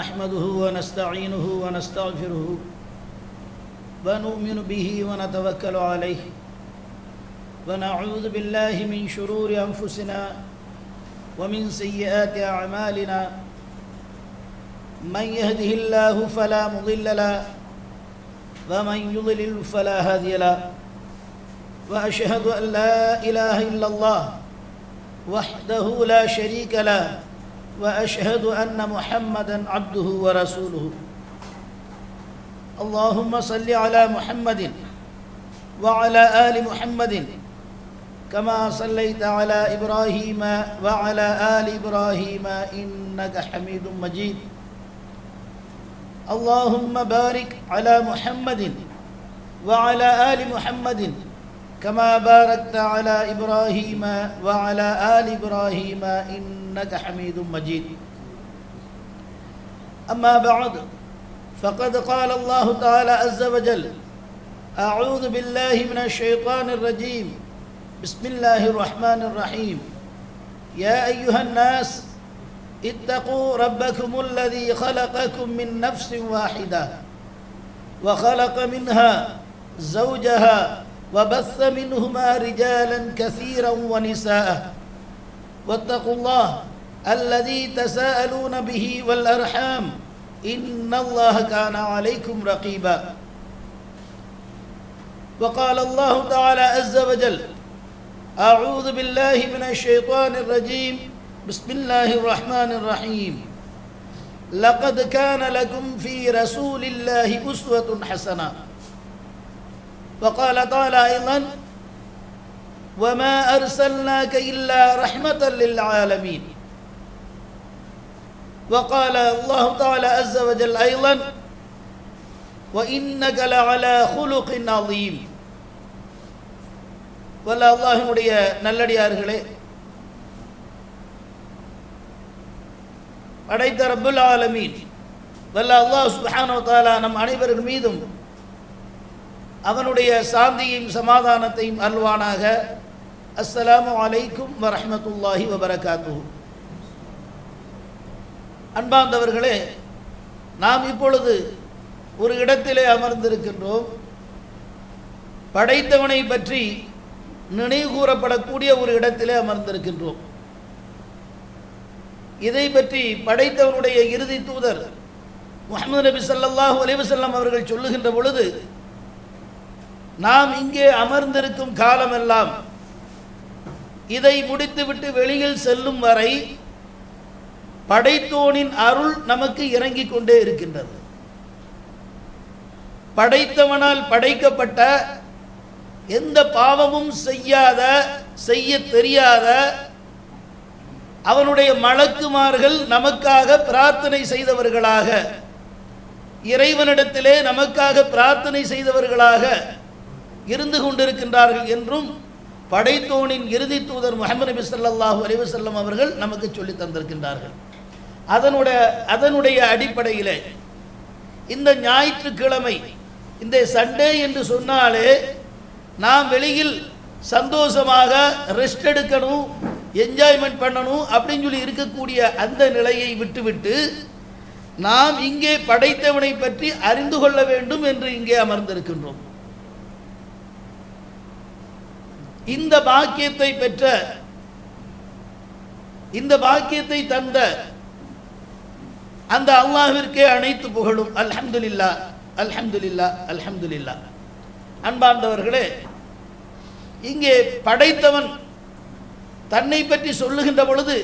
نحمده ونستعينه ونستغفره ونؤمن به ونتوكل عليه ونعوذ بالله من شرور أنفسنا ومن سيئات أعمالنا من يهده الله فلا مضل له ومن يضلل فلا هادي له وأشهد أن لا إله إلا الله وحده لا شريك له واشهد ان محمدا عبده ورسوله اللهم صل على محمد وعلى ال محمد كما صليت على ابراهيم وعلى ال ابراهيم انك حميد مجيد اللهم بارك على محمد وعلى ال محمد كما باركت على ابراهيم وعلى ال ابراهيم انك حميد مجيد اما بعد فقد قال الله تعالى عز وجل اعوذ بالله من الشيطان الرجيم بسم الله الرحمن الرحيم يا ايها الناس اتقوا ربكم الذي خلقكم من نفس واحده وخلق منها زوجها وبث منهما رجالا كثيرا ونساء واتقوا الله الذي تساءلون به والارحام ان الله كان عليكم رقيبا وقال الله تعالى عز وجل اعوذ بالله من الشيطان الرجيم بسم الله الرحمن الرحيم لقد كان لكم في رسول الله اسوه حسنه وقال تعالى أيضا وما أرسلناك إلا رحمة للعالمين وقال الله تعالى عز وجل أيضا وإنك لعلى خلق عظيم வல்ல அல்லாஹினுடைய நல்லடியார்களே படைத்த ரப்புல் ஆலமீன் வல்ல அல்லாஹ் சுப்ஹானஹு வ தஆலா நம் அனைவரின் மீதும் அவனுடைய சாந்தியும் சமாதானத்தையும் அல்வானாக அஸ்ஸலாமு அலைக்கும் வரஹமத்துல்லாஹி வபரகாத்து அன்பார்ந்தவர்களே நாம் இப்பொழுது ஒரு இடத்திலே அமர்ந்திருக்கின்றோம் படைத்தவனை பற்றி நினைவு கூறப்படக்கூடிய ஒரு இடத்திலே அமர்ந்திருக்கின்றோம் இதை பற்றி படைத்தவனுடைய இறுதி தூதர் முகமது நபி சல்லாஹூ அலிவசல்லம் அவர்கள் சொல்லுகின்ற பொழுது நாம் இங்கே அமர்ந்திருக்கும் காலமெல்லாம் இதை முடித்துவிட்டு வெளியில் செல்லும் வரை படைத்தோனின் அருள் நமக்கு இறங்கிக் கொண்டே இருக்கின்றது படைத்தவனால் படைக்கப்பட்ட எந்த பாவமும் செய்யாத செய்ய தெரியாத அவனுடைய மலக்குமார்கள் நமக்காக பிரார்த்தனை செய்தவர்களாக இறைவனிடத்திலே நமக்காக பிரார்த்தனை செய்தவர்களாக இருந்து கொண்டிருக்கின்றார்கள் என்றும் படைத்தோனின் இறுதி தூதர் முகமது நபி சொல்லாஹு அலிவசல்லம் அவர்கள் நமக்கு சொல்லி தந்திருக்கின்றார்கள் அதனுடைய அதனுடைய அடிப்படையில் இந்த ஞாயிற்றுக்கிழமை இந்த சண்டே என்று சொன்னாலே நாம் வெளியில் சந்தோஷமாக ரெஸ்ட் எடுக்கணும் என்ஜாய்மெண்ட் பண்ணணும் அப்படின்னு சொல்லி இருக்கக்கூடிய அந்த நிலையை விட்டுவிட்டு நாம் இங்கே படைத்தவனை பற்றி அறிந்து கொள்ள வேண்டும் என்று இங்கே அமர்ந்திருக்கின்றோம் இந்த பாக்கியத்தை பெற்ற இந்த பாக்கியத்தை தந்த அந்த அல்லாஹிற்கே அனைத்து புகழும் அல்ஹம்துலில்லா அல்ஹம்துலில்லா அல்ஹம்துலில்லா அன்பார்ந்தவர்களே இங்கே படைத்தவன் தன்னை பற்றி சொல்லுகின்ற பொழுது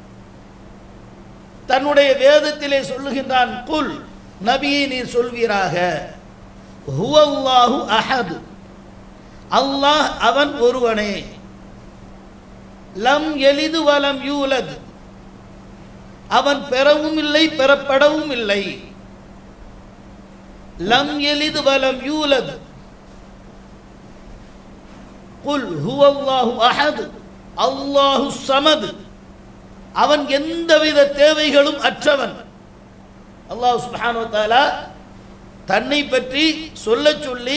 தன்னுடைய வேதத்திலே சொல்லுகின்றான் குல் நபியை நீர் சொல்வீராக ஹுவல்லாஹு அஹது அல்லாஹ் அவன் ஒருவனே லம் எளிது வலம் யூலத் அவன் பெறவும் இல்லை பெறப்படவும் இல்லை லம் எளிது வலம் யூலத் குல் ஹுவல்லாஹு அஹது அல்லாஹு சமது அவன் எந்தவித தேவைகளும் அற்றவன் அல்லாஹ் சுப்ஹானு தாலா தன்னை பற்றி சொல்ல சொல்லி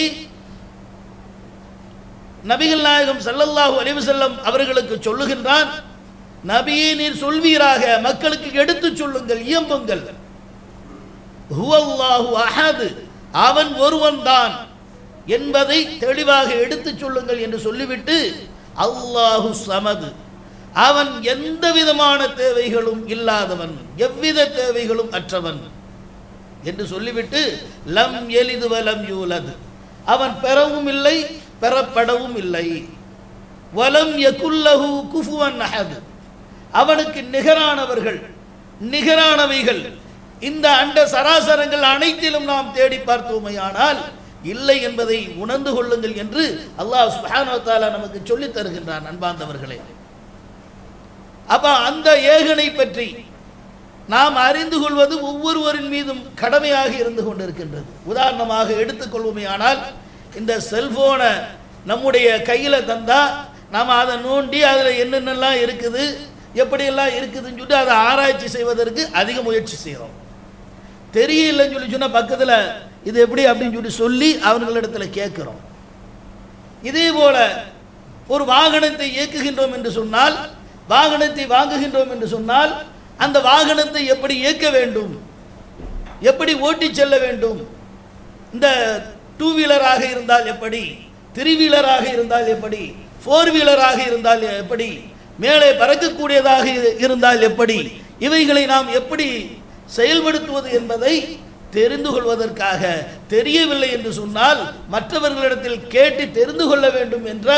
நபிகள் நாயகம் ஸல்லல்லாஹு அலைஹி வஸல்லம் அவர்களுக்கு சொல்லுகின்றான் நபியே நீர் சொல்வீராக மக்களுக்கு எடுத்துச் சொல்லுங்கள் இயம்புங்கள் ஹுவல்லாஹு அஹது அவன் ஒருவன்தான் என்பதை தெளிவாக எடுத்துச் சொல்லுங்கள் என்று சொல்லிவிட்டு அல்லாஹு சமது அவன் எந்த விதமான தேவைகளும் இல்லாதவன் எவ்வித தேவைகளும் அற்றவன் என்று சொல்லிவிட்டு லம் எலிது வலம் யூலது அவன் பெறவும் இல்லை பெறப்படவும் இல்லை வலம் யகுல்லஹு குஃபுவன் அஹது அவனுக்கு நிகரானவர்கள் நிகரானவைகள் இந்த அண்ட சராசரங்கள் அனைத்திலும் நாம் தேடி பார்த்தோமையானால் இல்லை என்பதை உணர்ந்து கொள்ளுங்கள் என்று அல்லாஹ் சுப்ஹானஹு வ தஆலா நமக்கு சொல்லித் தருகின்றான் அன்பார்ந்தவர்களே அப்ப அந்த ஏகனை பற்றி நாம் அறிந்து கொள்வது ஒவ்வொருவரின் மீதும் கடமையாக இருந்து கொண்டிருக்கின்றது உதாரணமாக எடுத்துக்கொள்வோமே ஆனால் இந்த செல்போனை நம்முடைய கையில் தந்தா நாம் அதை நோண்டி அதில் என்னென்னலாம் இருக்குது எப்படியெல்லாம் இருக்குதுன்னு சொல்லிட்டு அதை ஆராய்ச்சி செய்வதற்கு அதிக முயற்சி செய்கிறோம் தெரியலன்னு சொல்லி சொன்னால் பக்கத்தில் இது எப்படி அப்படின்னு சொல்லி சொல்லி அவர்களிடத்தில் கேட்குறோம் இதே போல ஒரு வாகனத்தை இயக்குகின்றோம் என்று சொன்னால் வாகனத்தை வாங்குகின்றோம் என்று சொன்னால் அந்த வாகனத்தை எப்படி இயக்க வேண்டும் எப்படி ஓட்டிச் செல்ல வேண்டும் இந்த டூ வீலராக இருந்தால் எப்படி த்ரீ வீலராக இருந்தால் எப்படி ஃபோர் வீலராக இருந்தால் எப்படி மேலே பறக்கக்கூடியதாக இரு- இருந்தால் எப்படி இவைகளை நாம் எப்படி செயல்படுத்துவது என்பதை தெரிந்து கொள்வதற்காக தெரியவில்லை என்று சொன்னால் மற்றவர்களிடத்தில் கேட்டு தெரிந்து கொள்ள வேண்டும் என்ற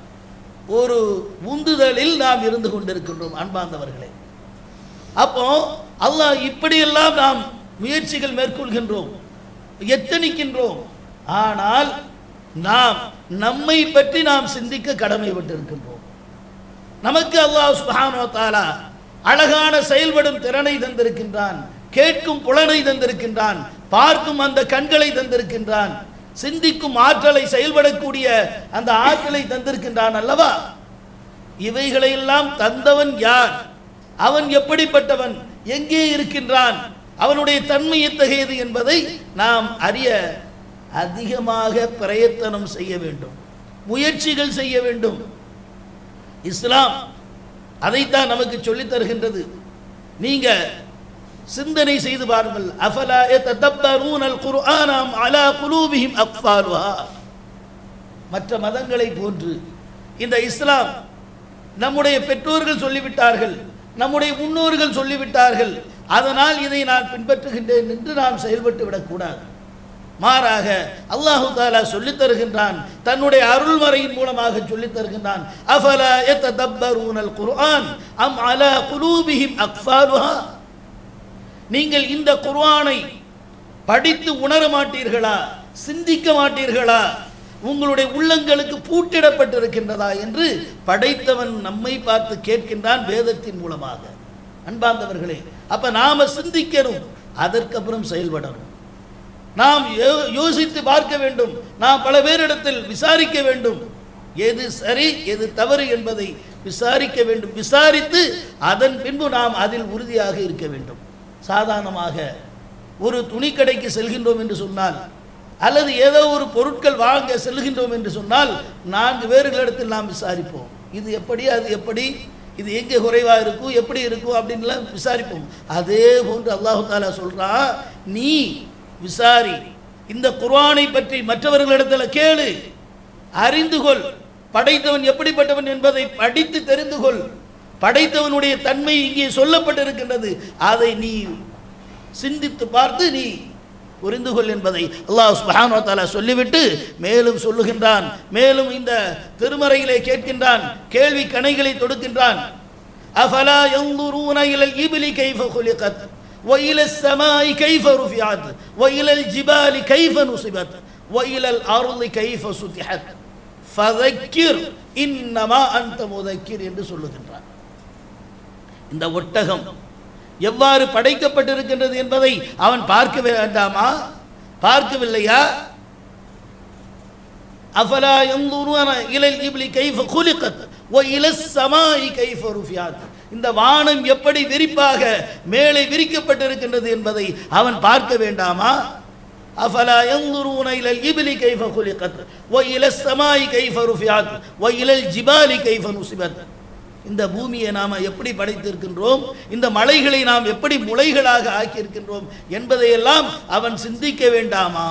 ஒரு உந்துதலில் நாம் இருந்து கொண்டிருக்கின்றோம் அன்பார்ந்தவர்களே அப்போ அல்லாஹ் இப்படியெல்லாம் நாம் முயற்சிகள் மேற்கொள்கின்றோம் எத்தனிக்கின்றோம் ஆனால் நாம் நம்மை பற்றி நாம் சிந்திக்க கடமைப்பட்டிருக்கின்றோம் நமக்கு அல்லாஹ் சுப்ஹானஹு வ தஆலா அழகான செயல்படும் திறனை தந்திருக்கின்றான் கேட்கும் புலனை தந்திருக்கின்றான் பார்க்கும் அந்த கண்களை தந்திருக்கின்றான் சிந்திக்கும் ஆற்றலை செயல்படக்கூடிய அந்த ஆற்றலை தந்திருக்கின்றான் அல்லவா இவைகளையெல்லாம் தந்தவன் யார் அவன் எப்படிப்பட்டவன் எங்கே இருக்கின்றான் அவனுடைய தன்மை எத்தகையது என்பதை நாம் அறிய அதிகமாக பிரயத்தனம் செய்ய வேண்டும் முயற்சிகள் செய்ய வேண்டும் இஸ்லாம் அதைத்தான் நமக்கு சொல்லித் தருகின்றது நீங்க சிந்தனை செய்து பாருங்கள் அஃபலா யததப்பரூன அல் குர்ஆனம் அலா குலூபிஹிம் அக்ஃபாலுஹா மற்ற மதங்களை போன்று இந்த இஸ்லாம் நம்முடைய பெற்றோர்கள் சொல்லிவிட்டார்கள் நம்முடைய முன்னோர்கள் சொல்லிவிட்டார்கள் அதனால் இதை நான் பின்பற்றுகின்றேன் என்று நாம் செயல்பட்டு விடக்கூடாது மாறாக அல்லாஹு தாலா சொல்லித் தருகின்றான் தன்னுடைய அருள்மறையின் மூலமாக சொல்லித் தருகின்றான் அஃபலா யததப்பரூனல் குர்ஆன் அம் அலா குலூபிஹிம் அக்ஃபாலுஹா நீங்கள் இந்த குர்ஆனை படித்து உணர மாட்டீர்களா சிந்திக்க மாட்டீர்களா உங்களுடைய உள்ளங்களுக்கு பூட்டிடப்பட்டிருக்கின்றதா என்று படைத்தவன் நம்மை பார்த்து கேட்கின்றான் வேதத்தின் மூலமாக அன்பார்ந்தவர்களே அப்ப நாம சிந்திக்கணும் அதற்கப்புறம் செயல்படணும் நாம் யோ- யோசித்து பார்க்க வேண்டும் நாம் பல பேரிடத்தில் விசாரிக்க வேண்டும் எது சரி எது தவறு என்பதை விசாரிக்க வேண்டும் விசாரித்து அதன் பின்பு நாம் அதில் உறுதியாக இருக்க வேண்டும் சாதாரணமாக ஒரு துணிக்கடைக்கு செல்கின்றோம் என்று சொன்னால் அல்லது ஏதோ ஒரு பொருட்கள் வாங்க செல்கின்றோம் என்று சொன்னால் நான்கு பேர்களிடத்தில் நாம் விசாரிப்போம் இது எப்படி அது எப்படி இது எங்கே குறைவா இருக்கும் எப்படி இருக்கும் அப்படின்லாம் விசாரிப்போம் அதே போன்று அல்லாஹு தாலா சொல்றான் நீ விசாரி இந்த குர்ஆனை பற்றி மற்றவர்களிடத்தில் கேளு அறிந்து கொள் படைத்தவன் எப்படிப்பட்டவன் என்பதை படித்து தெரிந்து கொள் படைத்தவனுடைய தன்மை இங்கே சொல்லப்பட்டிருக்கின்றது அதை நீ சிந்தித்து பார்த்து நீ புரிந்து கொள் என்பதை அல்லாஹ் சுப்ஹானஹு வ தஆலா சொல்லிவிட்டு மேலும் சொல்லுகின்றான் மேலும் இந்த திருமறையிலே கேட்கின்றான் கேள்வி கணைகளை தொடுக்கின்றான் அஃபலா யன்துரூன இலல் இப்லி கைஃப خلقت وإلى السماء كيف رفعت وإلى الجبال كيف نصبت وإلى الأرض كيف سطحت فذكر إنما أنت مذكر என்று சொல்லுகின்றான் இந்த ஒட்டகம் எவ்வாறு படைக்கப்பட்டிருக்கின்றது என்பதை அவன் பார்க்க வேண்டாமா பார்க்கவில்லையா அஃபலா யன்துருன இலல் இப்லி கைஃப குலிகத் வ இலஸ் ஸமாஇ கைஃப ருஃபியாத் இந்த வானம் எப்படி விரிப்பாக மேலே விரிக்கப்பட்டிருக்கின்றது என்பதை அவன் பார்க்க வேண்டாமா அஃபலா யன்துருன இலல் இப்லி கைஃப குலிகத் வ இலஸ் ஸமாஇ கைஃப ருஃபியாத் வ இலல் ஜிபாலி கைஃப நுசிபத் இந்த பூமியை நாம் எப்படி படைத்திருக்கின்றோம் இந்த மலைகளை நாம் எப்படி முளைகளாக ஆக்கியிருக்கின்றோம் என்பதையெல்லாம் அவன் சிந்திக்க வேண்டாமா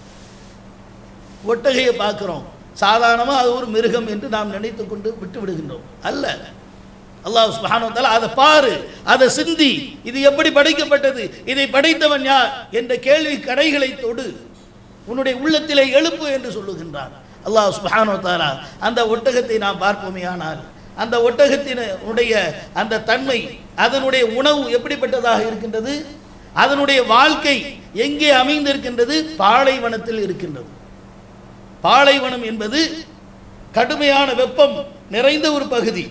ஒட்டகையை பார்க்கிறோம் சாதாரணமாக அது ஒரு மிருகம் என்று நாம் நினைத்து கொண்டு விட்டு விடுகின்றோம் அல்ல அல்லாஹ் சுப்ஹானஹு வ தஆலா அதை பாரு அதை சிந்தி இது எப்படி படைக்கப்பட்டது இதை படைத்தவன் யார் என்ற கேள்வி கடைகளை தொடு உன்னுடைய உள்ளத்திலே எழுப்பு என்று சொல்லுகின்றான் அல்லாஹ் சுப்ஹானஹு வ தஆலா அந்த ஒட்டகத்தை நாம் பார்ப்போமே ஆனால் அந்த ஒட்டகத்தினுடைய அந்த தன்மை அதனுடைய உணவு எப்படிப்பட்டதாக இருக்கின்றது அதனுடைய வாழ்க்கை எங்கே அமைந்திருக்கின்றது பாலைவனத்தில் இருக்கின்றது பாலைவனம் என்பது கடுமையான வெப்பம் நிறைந்த ஒரு பகுதி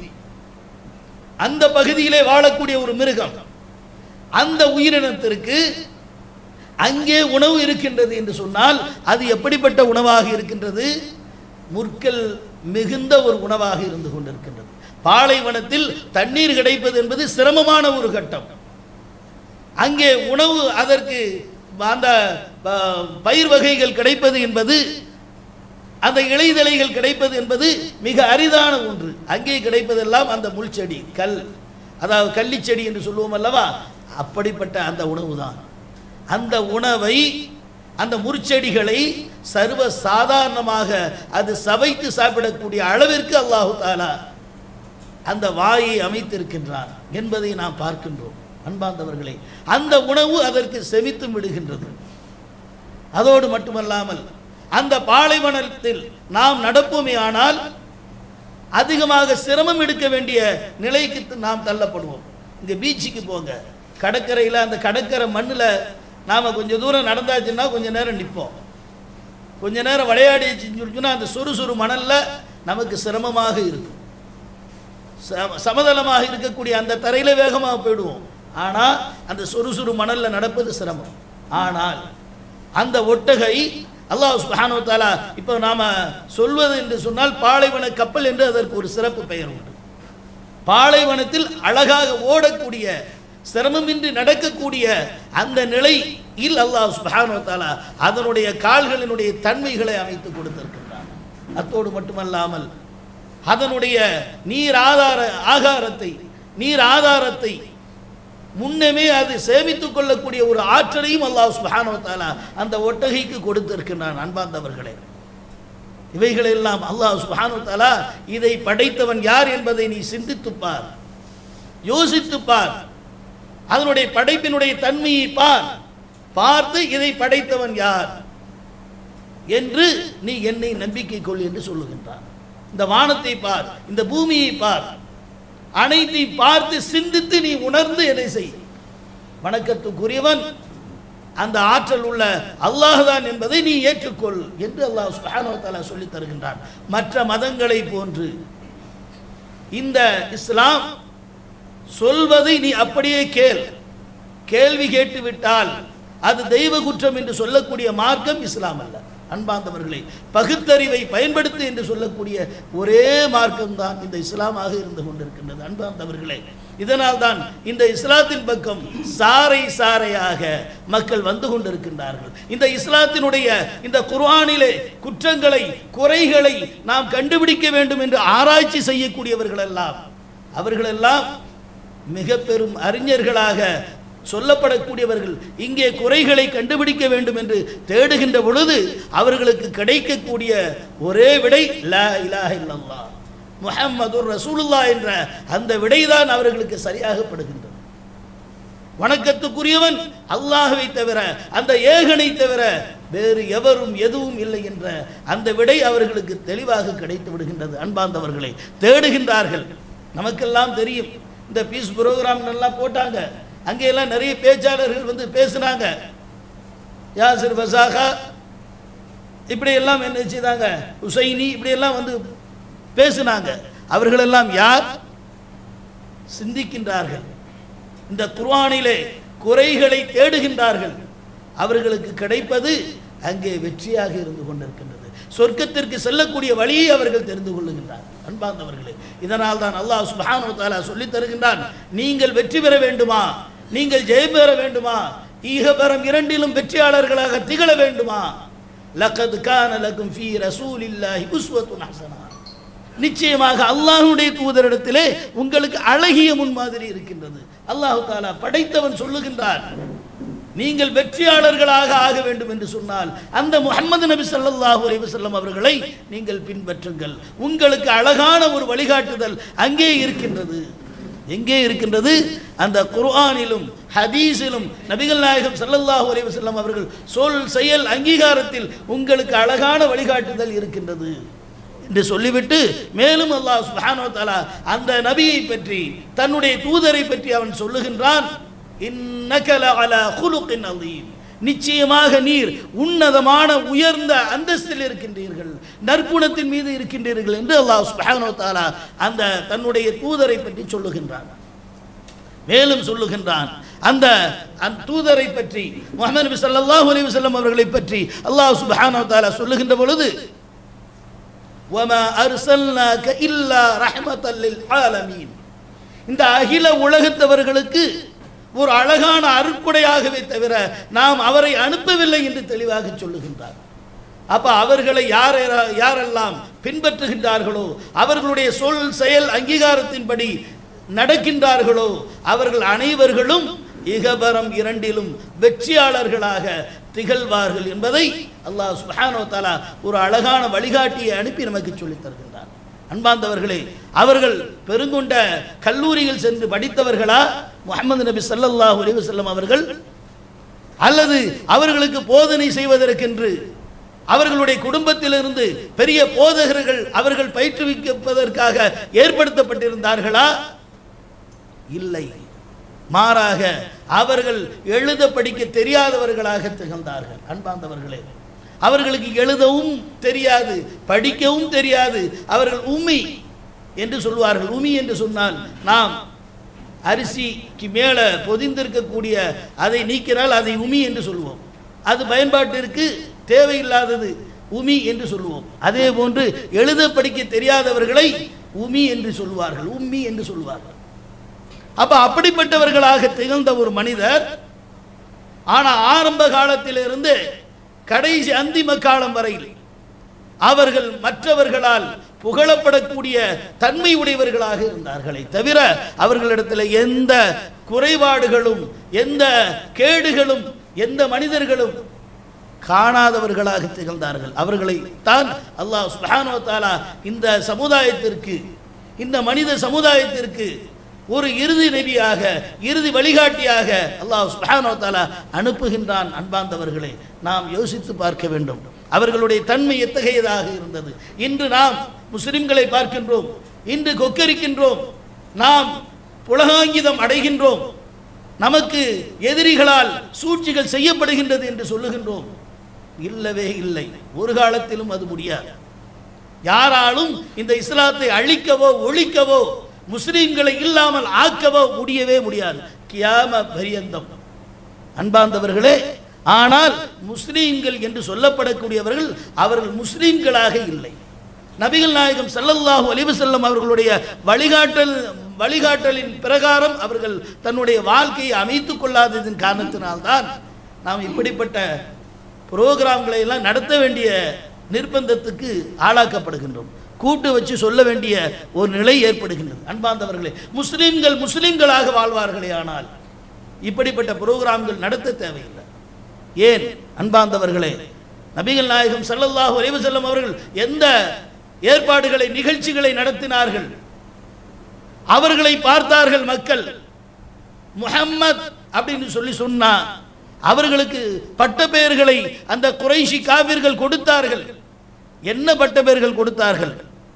அந்த பகுதியிலே வாழக்கூடிய ஒரு மிருகம் அந்த உயிரினத்திற்கு அங்கே உணவு இருக்கின்றது என்று சொன்னால் அது எப்படிப்பட்ட உணவாக இருக்கின்றது முற்கள் மிகுந்த ஒரு உணவாக இருந்து கொண்டிருக்கின்றது பாலைவனத்தில் தண்ணீர் கிடைப்பது என்பது சிரமமான ஒரு கட்டம் அங்கே உணவு அதற்கு அந்த ப- பயிர் வகைகள் கிடைப்பது என்பது அந்த இலைதழைகள் கிடைப்பது என்பது மிக அரிதான ஒன்று அங்கே கிடைப்பதெல்லாம் அந்த முள்செடி கல் அதாவது கள்ளிச்செடி என்று சொல்லுவோம் அல்லவா அப்படிப்பட்ட அந்த உணவு தான் அந்த உணவை அந்த முற்செடிகளை சர்வ சாதாரணமாக அது சவைத்து சாப்பிடக்கூடிய அளவிற்கு அல்லாஹு தாலா அந்த வாயை அமைத்திருக்கின்றான் என்பதை நாம் பார்க்கின்றோம் அன்பார்ந்தவர்களே அந்த உணவு அதற்கு செவித்தும் விடுகின்றது அதோடு மட்டுமல்லாமல் அந்த பாலைவனத்தில் நாம் நடப்போமே ஆனால் அதிகமாக சிரமம் எடுக்க வேண்டிய நிலைக்கு த- நாம் தள்ளப்படுவோம் இங்கே பீச்சுக்கு போங்க கடற்கரையில் அந்த கடற்கரை மண்ணில் நாம் கொஞ்சம் தூரம் நடந்தாச்சுன்னா கொஞ்ச நேரம் நிற்போம் கொஞ்ச நேரம் விளையாடி செஞ்சோம்னா அந்த சுறு சுறு மணலில் நமக்கு சிரமமாக இருக்கும் சம- சமதளமாக இருக்கக்கூடிய அந்த தரையில் வேகமாக போயிடுவோம் ஆனால் அந்த சுறுசுறு மணலில் நடப்பது சிரமம் ஆனால் அந்த ஒட்டகை அல்லாஹ் சுப்ஹானஹு வ தஆலா இப்போ நாம சொல்வது என்று சொன்னால் பாலைவன கப்பல் என்று அதற்கு ஒரு சிறப்பு பெயர் உண்டு பாலைவனத்தில் அழகாக ஓடக்கூடிய சிரமமின்றி நடக்கக்கூடிய அந்த நிலையில் அல்லாஹ் சுப்ஹானஹு வ தஆலா அதனுடைய கால்களினுடைய தன்மைகளை அமைத்து கொடுத்திருக்கின்றான் அத்தோடு மட்டுமல்லாமல் அதனுடைய நீர் ஆதார ஆகாரத்தை நீர் ஆதாரத்தை முன்னமே அது சேமித்துக் கொள்ளக்கூடிய ஒரு ஆற்றலையும் அல்லாஹ் சுப்ஹானஹு வ தஆலா அந்த ஒட்டகைக்கு கொடுத்திருக்கின்றான் அன்பார்ந்தவர்களே இவைகளெல்லாம் அல்லாஹ் சுப்ஹானஹு வ தஆலா இதை படைத்தவன் யார் என்பதை நீ சிந்தித்துப் பார் யோசித்துப் பார் அதனுடைய படைப்பினுடைய தன்மையை பார் பார்த்து இதை படைத்தவன் யார் என்று நீ என்னை நம்பிக்கை கொள் என்று சொல்லுகின்றான் இந்த வானத்தை பார் இந்த பூமியை பார் அனைத்தை பார்த்து சிந்தித்து நீ உணர்ந்து எதை செய் வணக்கத்துக்குரியவன் அந்த ஆற்றல் உள்ள அல்லாஹ் தான் என்பதை நீ ஏற்றுக்கொள் என்று அல்லாஹ் சுப்ஹானஹு வ தஆலா சொல்லித் தருகின்றான் மற்ற மதங்களை போன்று இந்த இஸ்லாம் சொல்வதை நீ அப்படியே கேள் கேள்வி கேட்டு விட்டால் அது தெய்வ குற்றம் என்று சொல்லக்கூடிய மார்க்கம் இஸ்லாம் அல்ல அன்பார்ந்தவர்களே பகுத்தறிவை பயன்படுத்து என்று சொல்லக்கூடிய ஒரே மார்க்கம் தான் இந்த இஸ்லாமாக இருந்து கொண்டிருக்கின்றது அன்பார்ந்தவர்களே இதனால் தான் இந்த இஸ்லாத்தின் பக்கம் சாறை சாறையாக மக்கள் வந்து கொண்டிருக்கின்றார்கள் இந்த இஸ்லாத்தினுடைய இந்த குர்ஆனிலே குற்றங்களை குறைகளை நாம் கண்டுபிடிக்க வேண்டும் என்று ஆராய்ச்சி செய்யக்கூடியவர்கள் எல்லாம் அவர்களெல்லாம் மிக பெரும் அறிஞர்களாக சொல்லப்படக்கூடியவர்கள் இங்கே குறைகளை கண்டுபிடிக்க வேண்டும் என்று தேடுகின்ற பொழுது அவர்களுக்கு கிடைக்கக்கூடிய ஒரே விடை லா இலாஹ இல்லல்லாஹ் முஹம்மதுர் ரசூலுல்லாஹ் என்ற அந்த விடைதான் அவர்களுக்கு சரியாகப்படுகின்றது வணக்கத்துக்குரியவன் அல்லாஹ்வை தவிர அந்த ஏகனை தவிர வேறு எவரும் எதுவும் இல்லை என்ற அந்த விடை அவர்களுக்கு தெளிவாக கிடைத்து விடுகின்றது அன்பார்ந்தவர்களை தேடுகின்றார்கள் நமக்கெல்லாம் தெரியும் இந்த பீஸ் புரோகிராம் நல்லா போட்டாங்க அங்கெல்லாம் நிறைய பேச்சாளர்கள் வந்து பேசுனாங்க யாசிர் வசாகா இப்படி எல்லாம் என்ன செய்தாங்க ஹுசைனி இப்படி எல்லாம் வந்து பேசினாங்க அவர்களெல்லாம் யார் சிந்திக்கின்றார்கள் இந்த குர்ஆனிலே குறைகளை தேடுகின்றார்கள் அவர்களுக்கு கிடைப்பது அங்கே வெற்றியாக இருந்து கொண்டிருக்கின்றது சொர்க்கத்திற்கு செல்லக்கூடிய வழியை அவர்கள் தெரிந்து கொள்ளுகின்றார்கள் அன்பார்ந்தவர்களே இதனால் தான் அல்லாஹ் சுப்ஹானஹு வ தஆலா சொல்லித் தருகின்றான் நீங்கள் வெற்றி பெற வேண்டுமா நீங்கள் ஜெயம் பெற வேண்டுமா ஈகபரம் இரண்டிலும் வெற்றியாளர்களாக திகழ வேண்டுமா லக்கத் கான லக்கும் ஃபீ ரசூலில்லாஹி உஸ்வத்துன் ஹஸனா நிச்சயமாக அல்லாஹ்வுடைய தூதரிடத்திலே உங்களுக்கு அழகிய முன்மாதிரி இருக்கின்றது அல்லாஹு தாலா படைத்தவன் சொல்லுகின்றான் நீங்கள் வெற்றியாளர்களாக ஆக வேண்டும் என்று சொன்னால் அந்த முஹம்மது நபி ஸல்லல்லாஹு அலைஹி வஸல்லம் அவர்களை நீங்கள் பின்பற்றுங்கள் உங்களுக்கு அழகான ஒரு வழிகாட்டுதல் அங்கே இருக்கின்றது எங்கே இருக்கின்றது அந்த குர்ஆனிலும் ஹதீஸிலும் நபிகள் நாயகம் ஸல்லல்லாஹு அலைஹி வஸல்லம் அவர்கள் சொல் செயல் அங்கீகாரத்தில் உங்களுக்கு அழகான வழிகாட்டுதல் இருக்கின்றது என்று சொல்லிவிட்டு மேலும் அல்லாஹ் சுப்ஹானஹு வ தஆலா அந்த நபியை பற்றி தன்னுடைய தூதரை பற்றி அவன் சொல்லுகின்றான் இன்னக லஅலா குலுகின் அதீம் நிச்சயமாக நீர் உன்னதமான உயர்ந்த அந்தஸ்தில் இருக்கின்றீர்கள் நற்குணத்தின் மீது இருக்கின்றீர்கள் என்று அல்லாஹ் சுப்ஹானஹு வ தஆலா அந்த தன்னுடைய தூதரை பற்றி சொல்லுகின்றான் மேலும் சொல்லுகின்றான் அந்த அந்த தூதரை பற்றி முஹம்மது நபி ஸல்லல்லாஹு அலைஹி வஸல்லம் அவர்களை பற்றி அல்லாஹ் சுப்ஹானஹு வ தஆலா சொல்லுகின்ற பொழுது وما أرسلناك إلا رحمة للعالمين இந்த அகில உலகத்தவர்களுக்கு ஒரு அழகான அருட்கொடையாகவே தவிர நாம் அவரை அனுப்பவில்லை என்று தெளிவாக சொல்லுகின்றார் அப்ப அவர்களை யார் யாரெல்லாம் பின்பற்றுகின்றார்களோ அவர்களுடைய சொல் செயல் அங்கீகாரத்தின்படி நடக்கின்றார்களோ அவர்கள் அனைவர்களும் இகபரம் இரண்டிலும் வெற்றியாளர்களாக திகழ்வார்கள் என்பதை அல்லாஹ் சுப்ஹானஹு வ தஆலா ஒரு அழகான வழிகாட்டியை அனுப்பி நமக்கு சொல்லித் தருகின்றார் அன்பார்ந்தவர்களே அவர்கள் பெருங்கொண்ட கல்லூரிகள் சென்று படித்தவர்களா முஹம்மது நபி ஸல்லல்லாஹு அலைஹி வஸல்லம் அவர்கள் அல்லது அவர்களுக்கு போதனை செய்வதற்கென்று அவர்களுடைய குடும்பத்திலிருந்து பெரிய போதகர்கள் அவர்கள் பயிற்றுவிப்பதற்காக ஏற்படுத்தப்பட்டிருந்தார்களா இல்லை மாறாக அவர்கள் எழுத படிக்க தெரியாதவர்களாக திகழ்ந்தார்கள் அன்பார்ந்தவர்களே அவர்களுக்கு எழுதவும் தெரியாது படிக்கவும் தெரியாது அவர்கள் உமி என்று சொல்வார்கள் உமி என்று சொன்னால் நாம் அரிசிக்கு மேலே பொதிந்திருக்கக்கூடிய அதை நீக்கினால் அதை உமி என்று சொல்லுவோம் அது பயன்பாட்டிற்கு தேவையில்லாதது உமி என்று சொல்லுவோம் அதே போன்று எழுத படிக்க தெரியாதவர்களை உமி என்று சொல்வார்கள் உம்மி என்று சொல்வார்கள் அப்ப அப்படிப்பட்டவர்களாக திகழ்ந்த ஒரு மனிதர் ஆனா ஆரம்ப காலத்திலிருந்து கடைசி அந்திம காலம் வரையில் அவர்கள் மற்றவர்களால் புகழப்படக்கூடிய தன்மை உடையவர்களாக இருந்தார்களே தவிர அவர்களிடத்தில் எந்த குறைபாடுகளும் எந்த கேடுகளும் எந்த மனிதர்களும் காணாதவர்களாக திகழ்ந்தார்கள் அவர்களை தான் அல்லாஹ் சுப்ஹானஹு வ தஆலா இந்த சமுதாயத்திற்கு இந்த மனித சமுதாயத்திற்கு ஒரு இறுதி நபியாக இறுதி வழிகாட்டியாக அல்லாஹ் சுப்ஹானஹு வ தஆலா அனுப்புகின்றான் அன்பார்ந்தவர்களே நாம் யோசித்து பார்க்க வேண்டும் அவர்களுடைய தன்மை எத்தகையதாக இருந்தது இன்று நாம் முஸ்லிம்களை பார்க்கின்றோம் இன்று கொக்கரிக்கின்றோம் நாம் புலகாங்கிதம் அடைகின்றோம் நமக்கு எதிரிகளால் சூழ்ச்சிகள் செய்யப்படுகின்றது என்று சொல்லுகின்றோம் இல்லவே இல்லை ஒரு காலத்திலும் அது முடியாது யாராலும் இந்த இஸ்லாத்தை அழிக்கவோ ஒழிக்கவோ முஸ்லிம்களை இல்லாமல் ஆக்கவோ முடியவே முடியாது கியாம பரியந்தம் அன்பார்ந்தவர்களே ஆனால் முஸ்லீம்கள் என்று சொல்லப்படக்கூடியவர்கள் அவர்கள் முஸ்லீம்களாக இல்லை நபிகள் நாயகம் ஸல்லல்லாஹு அலைஹி வஸல்லம் அவர்களுடைய வழிகாட்டல் வழிகாட்டலின் பிரகாரம் அவர்கள் தன்னுடைய வாழ்க்கையை அமைத்துக் கொள்ளாததின் காரணத்தினால்தான் நாம் இப்படிப்பட்ட புரோகிராம்களை எல்லாம் நடத்த வேண்டிய நிர்பந்தத்துக்கு ஆளாக்கப்படுகின்றோம் கூட்டு வச்சு சொல்ல வேண்டிய ஒரு நிலை ஏற்படுகின்றது அன்பார்ந்தவர்களே முஸ்லிம்கள் முஸ்லிம்களாக வாழ்வார்களே ஆனால் இப்படிப்பட்ட புரோகிராம்கள் நடத்த தேவையில்லை ஏன் அன்பார்ந்தவர்களே நபிகள் நாயகம் ஸல்லல்லாஹு அலைஹி வஸல்லம் அவர்கள் எந்த ஏற்பாடுகளை நிகழ்ச்சிகளை நடத்தினார்கள் அவர்களை பார்த்தார்கள் மக்கள் முஹம்மத் அப்படின்னு சொல்லி சொன்னா அவர்களுக்கு பட்ட பெயர்களை அந்த குறைஷி காவிர்கள் கொடுத்தார்கள் என்ன பட்ட பெயர்கள் கொடுத்தார்கள்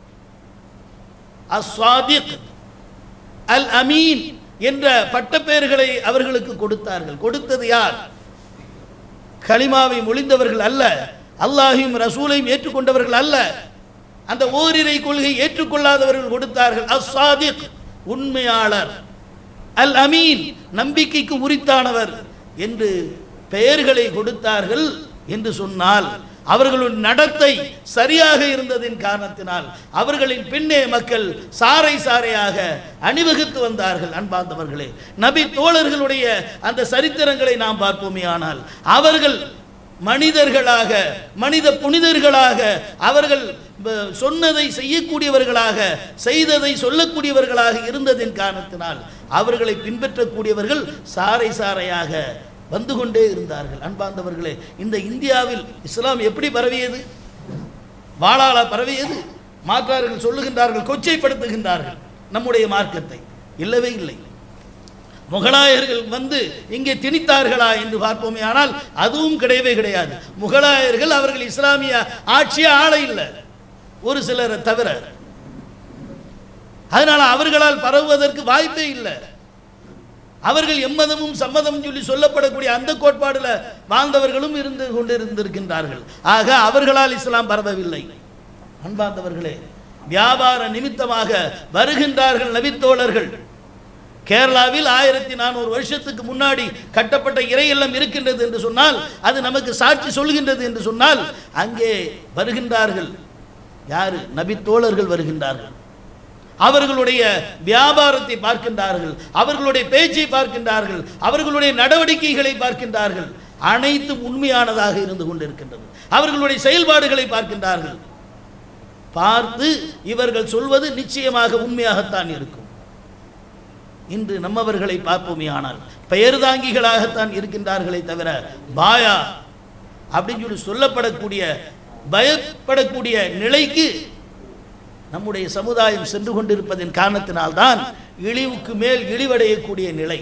அஸ்வாதிக் அல் அமீன் என்ற பட்ட பெயர்களை அவர்களுக்கு கொடுத்தார்கள் கொடுத்தது யார் கலிமாவை மொழிந்தவர்கள் அல்ல அல்லாஹையும் ரசூலையும் ஏற்றுக்கொண்டவர்கள் அல்ல அந்த ஓரிரை கொள்கை ஏற்றுக்கொள்ளாதவர்கள் கொடுத்தார்கள் அஸ்ஸாதிக் உண்மையாளர் அல் அமீன் நம்பிக்கைக்கு உரித்தானவர் என்று பெயர்களை கொடுத்தார்கள் என்று சொன்னால் அவர்களுடைய நடத்தை சரியாக இருந்ததின் காரணத்தினால் அவர்களின் பின்னே மக்கள் சாறை சாறையாக அணிவகுத்து வந்தார்கள் அன்பார்ந்தவர்களே நபி தோழர்களுடைய அந்த சரித்திரங்களை நாம் பார்ப்போமே ஆனால் அவர்கள் மனிதர்களாக மனித புனிதர்களாக அவர்கள் ப- சொன்னதை செய்யக்கூடியவர்களாக செய்ததை சொல்லக்கூடியவர்களாக இருந்ததின் காரணத்தினால் அவர்களை பின்பற்றக்கூடியவர்கள் சாறை சாறையாக வந்து கொண்டே இருந்தார்கள் அன்பார்ந்தவர்களே இந்த இந்தியாவில் இஸ்லாம் எப்படி பரவியது வாளாள பரவியது மாற்றார்கள் சொல்லுகின்றார்கள் கொச்சைப்படுத்துகின்றார்கள் நம்முடைய மார்க்கத்தை இல்லவே இல்லை முகலாயர்கள் வந்து இங்கே திணித்தார்களா என்று பார்ப்போமே ஆனால் அதுவும் கிடையவே கிடையாது முகலாயர்கள் அவர்கள் இஸ்லாமிய ஆட்சிய ஆள இல்லை ஒரு சிலரை தவிர அதனால அவர்களால் பரவுவதற்கு வாய்ப்பே இல்லை அவர்கள் எம்மதமும் சம்மதம் சொல்லி சொல்லப்படக்கூடிய அந்த கோட்பாடுல வாழ்ந்தவர்களும் இருந்து கொண்டிருந்திருக்கின்றார்கள் ஆக அவர்களால் இஸ்லாம் பரவவில்லை அன்பார்ந்தவர்களே வியாபார நிமித்தமாக வருகின்றார்கள் நபித்தோழர்கள் கேரளாவில் ஆயிரத்தி நானூறு வருஷத்துக்கு முன்னாடி கட்டப்பட்ட இறை இல்லம் இருக்கின்றது என்று சொன்னால் அது நமக்கு சாட்சி சொல்கின்றது என்று சொன்னால் அங்கே வருகின்றார்கள் யாரு நபித்தோழர்கள் வருகின்றார்கள் அவர்களுடைய வியாபாரத்தை பார்க்கின்றார்கள் அவர்களுடைய பேச்சை பார்க்கின்றார்கள் அவர்களுடைய நடவடிக்கைகளை பார்க்கின்றார்கள் அனைத்தும் உண்மையானதாக இருந்து கொண்டிருக்கின்றது அவர்களுடைய செயல்பாடுகளை பார்க்கின்றார்கள் பார்த்து இவர்கள் சொல்வது நிச்சயமாக உண்மையாகத்தான் இருக்கும் இன்று நம்மவர்களை பார்ப்போமே ஆனால் பெயர் தாங்கிகளாகத்தான் இருக்கின்றார்களே தவிர பாயா அப்படின்னு சொல்லி சொல்லப்படக்கூடிய பயப்படக்கூடிய நிலைக்கு நம்முடைய சமுதாயம் சென்று கொண்டிருப்பதின் காரணத்தினால்தான் இழிவுக்கு மேல் இழிவடையக்கூடிய நிலை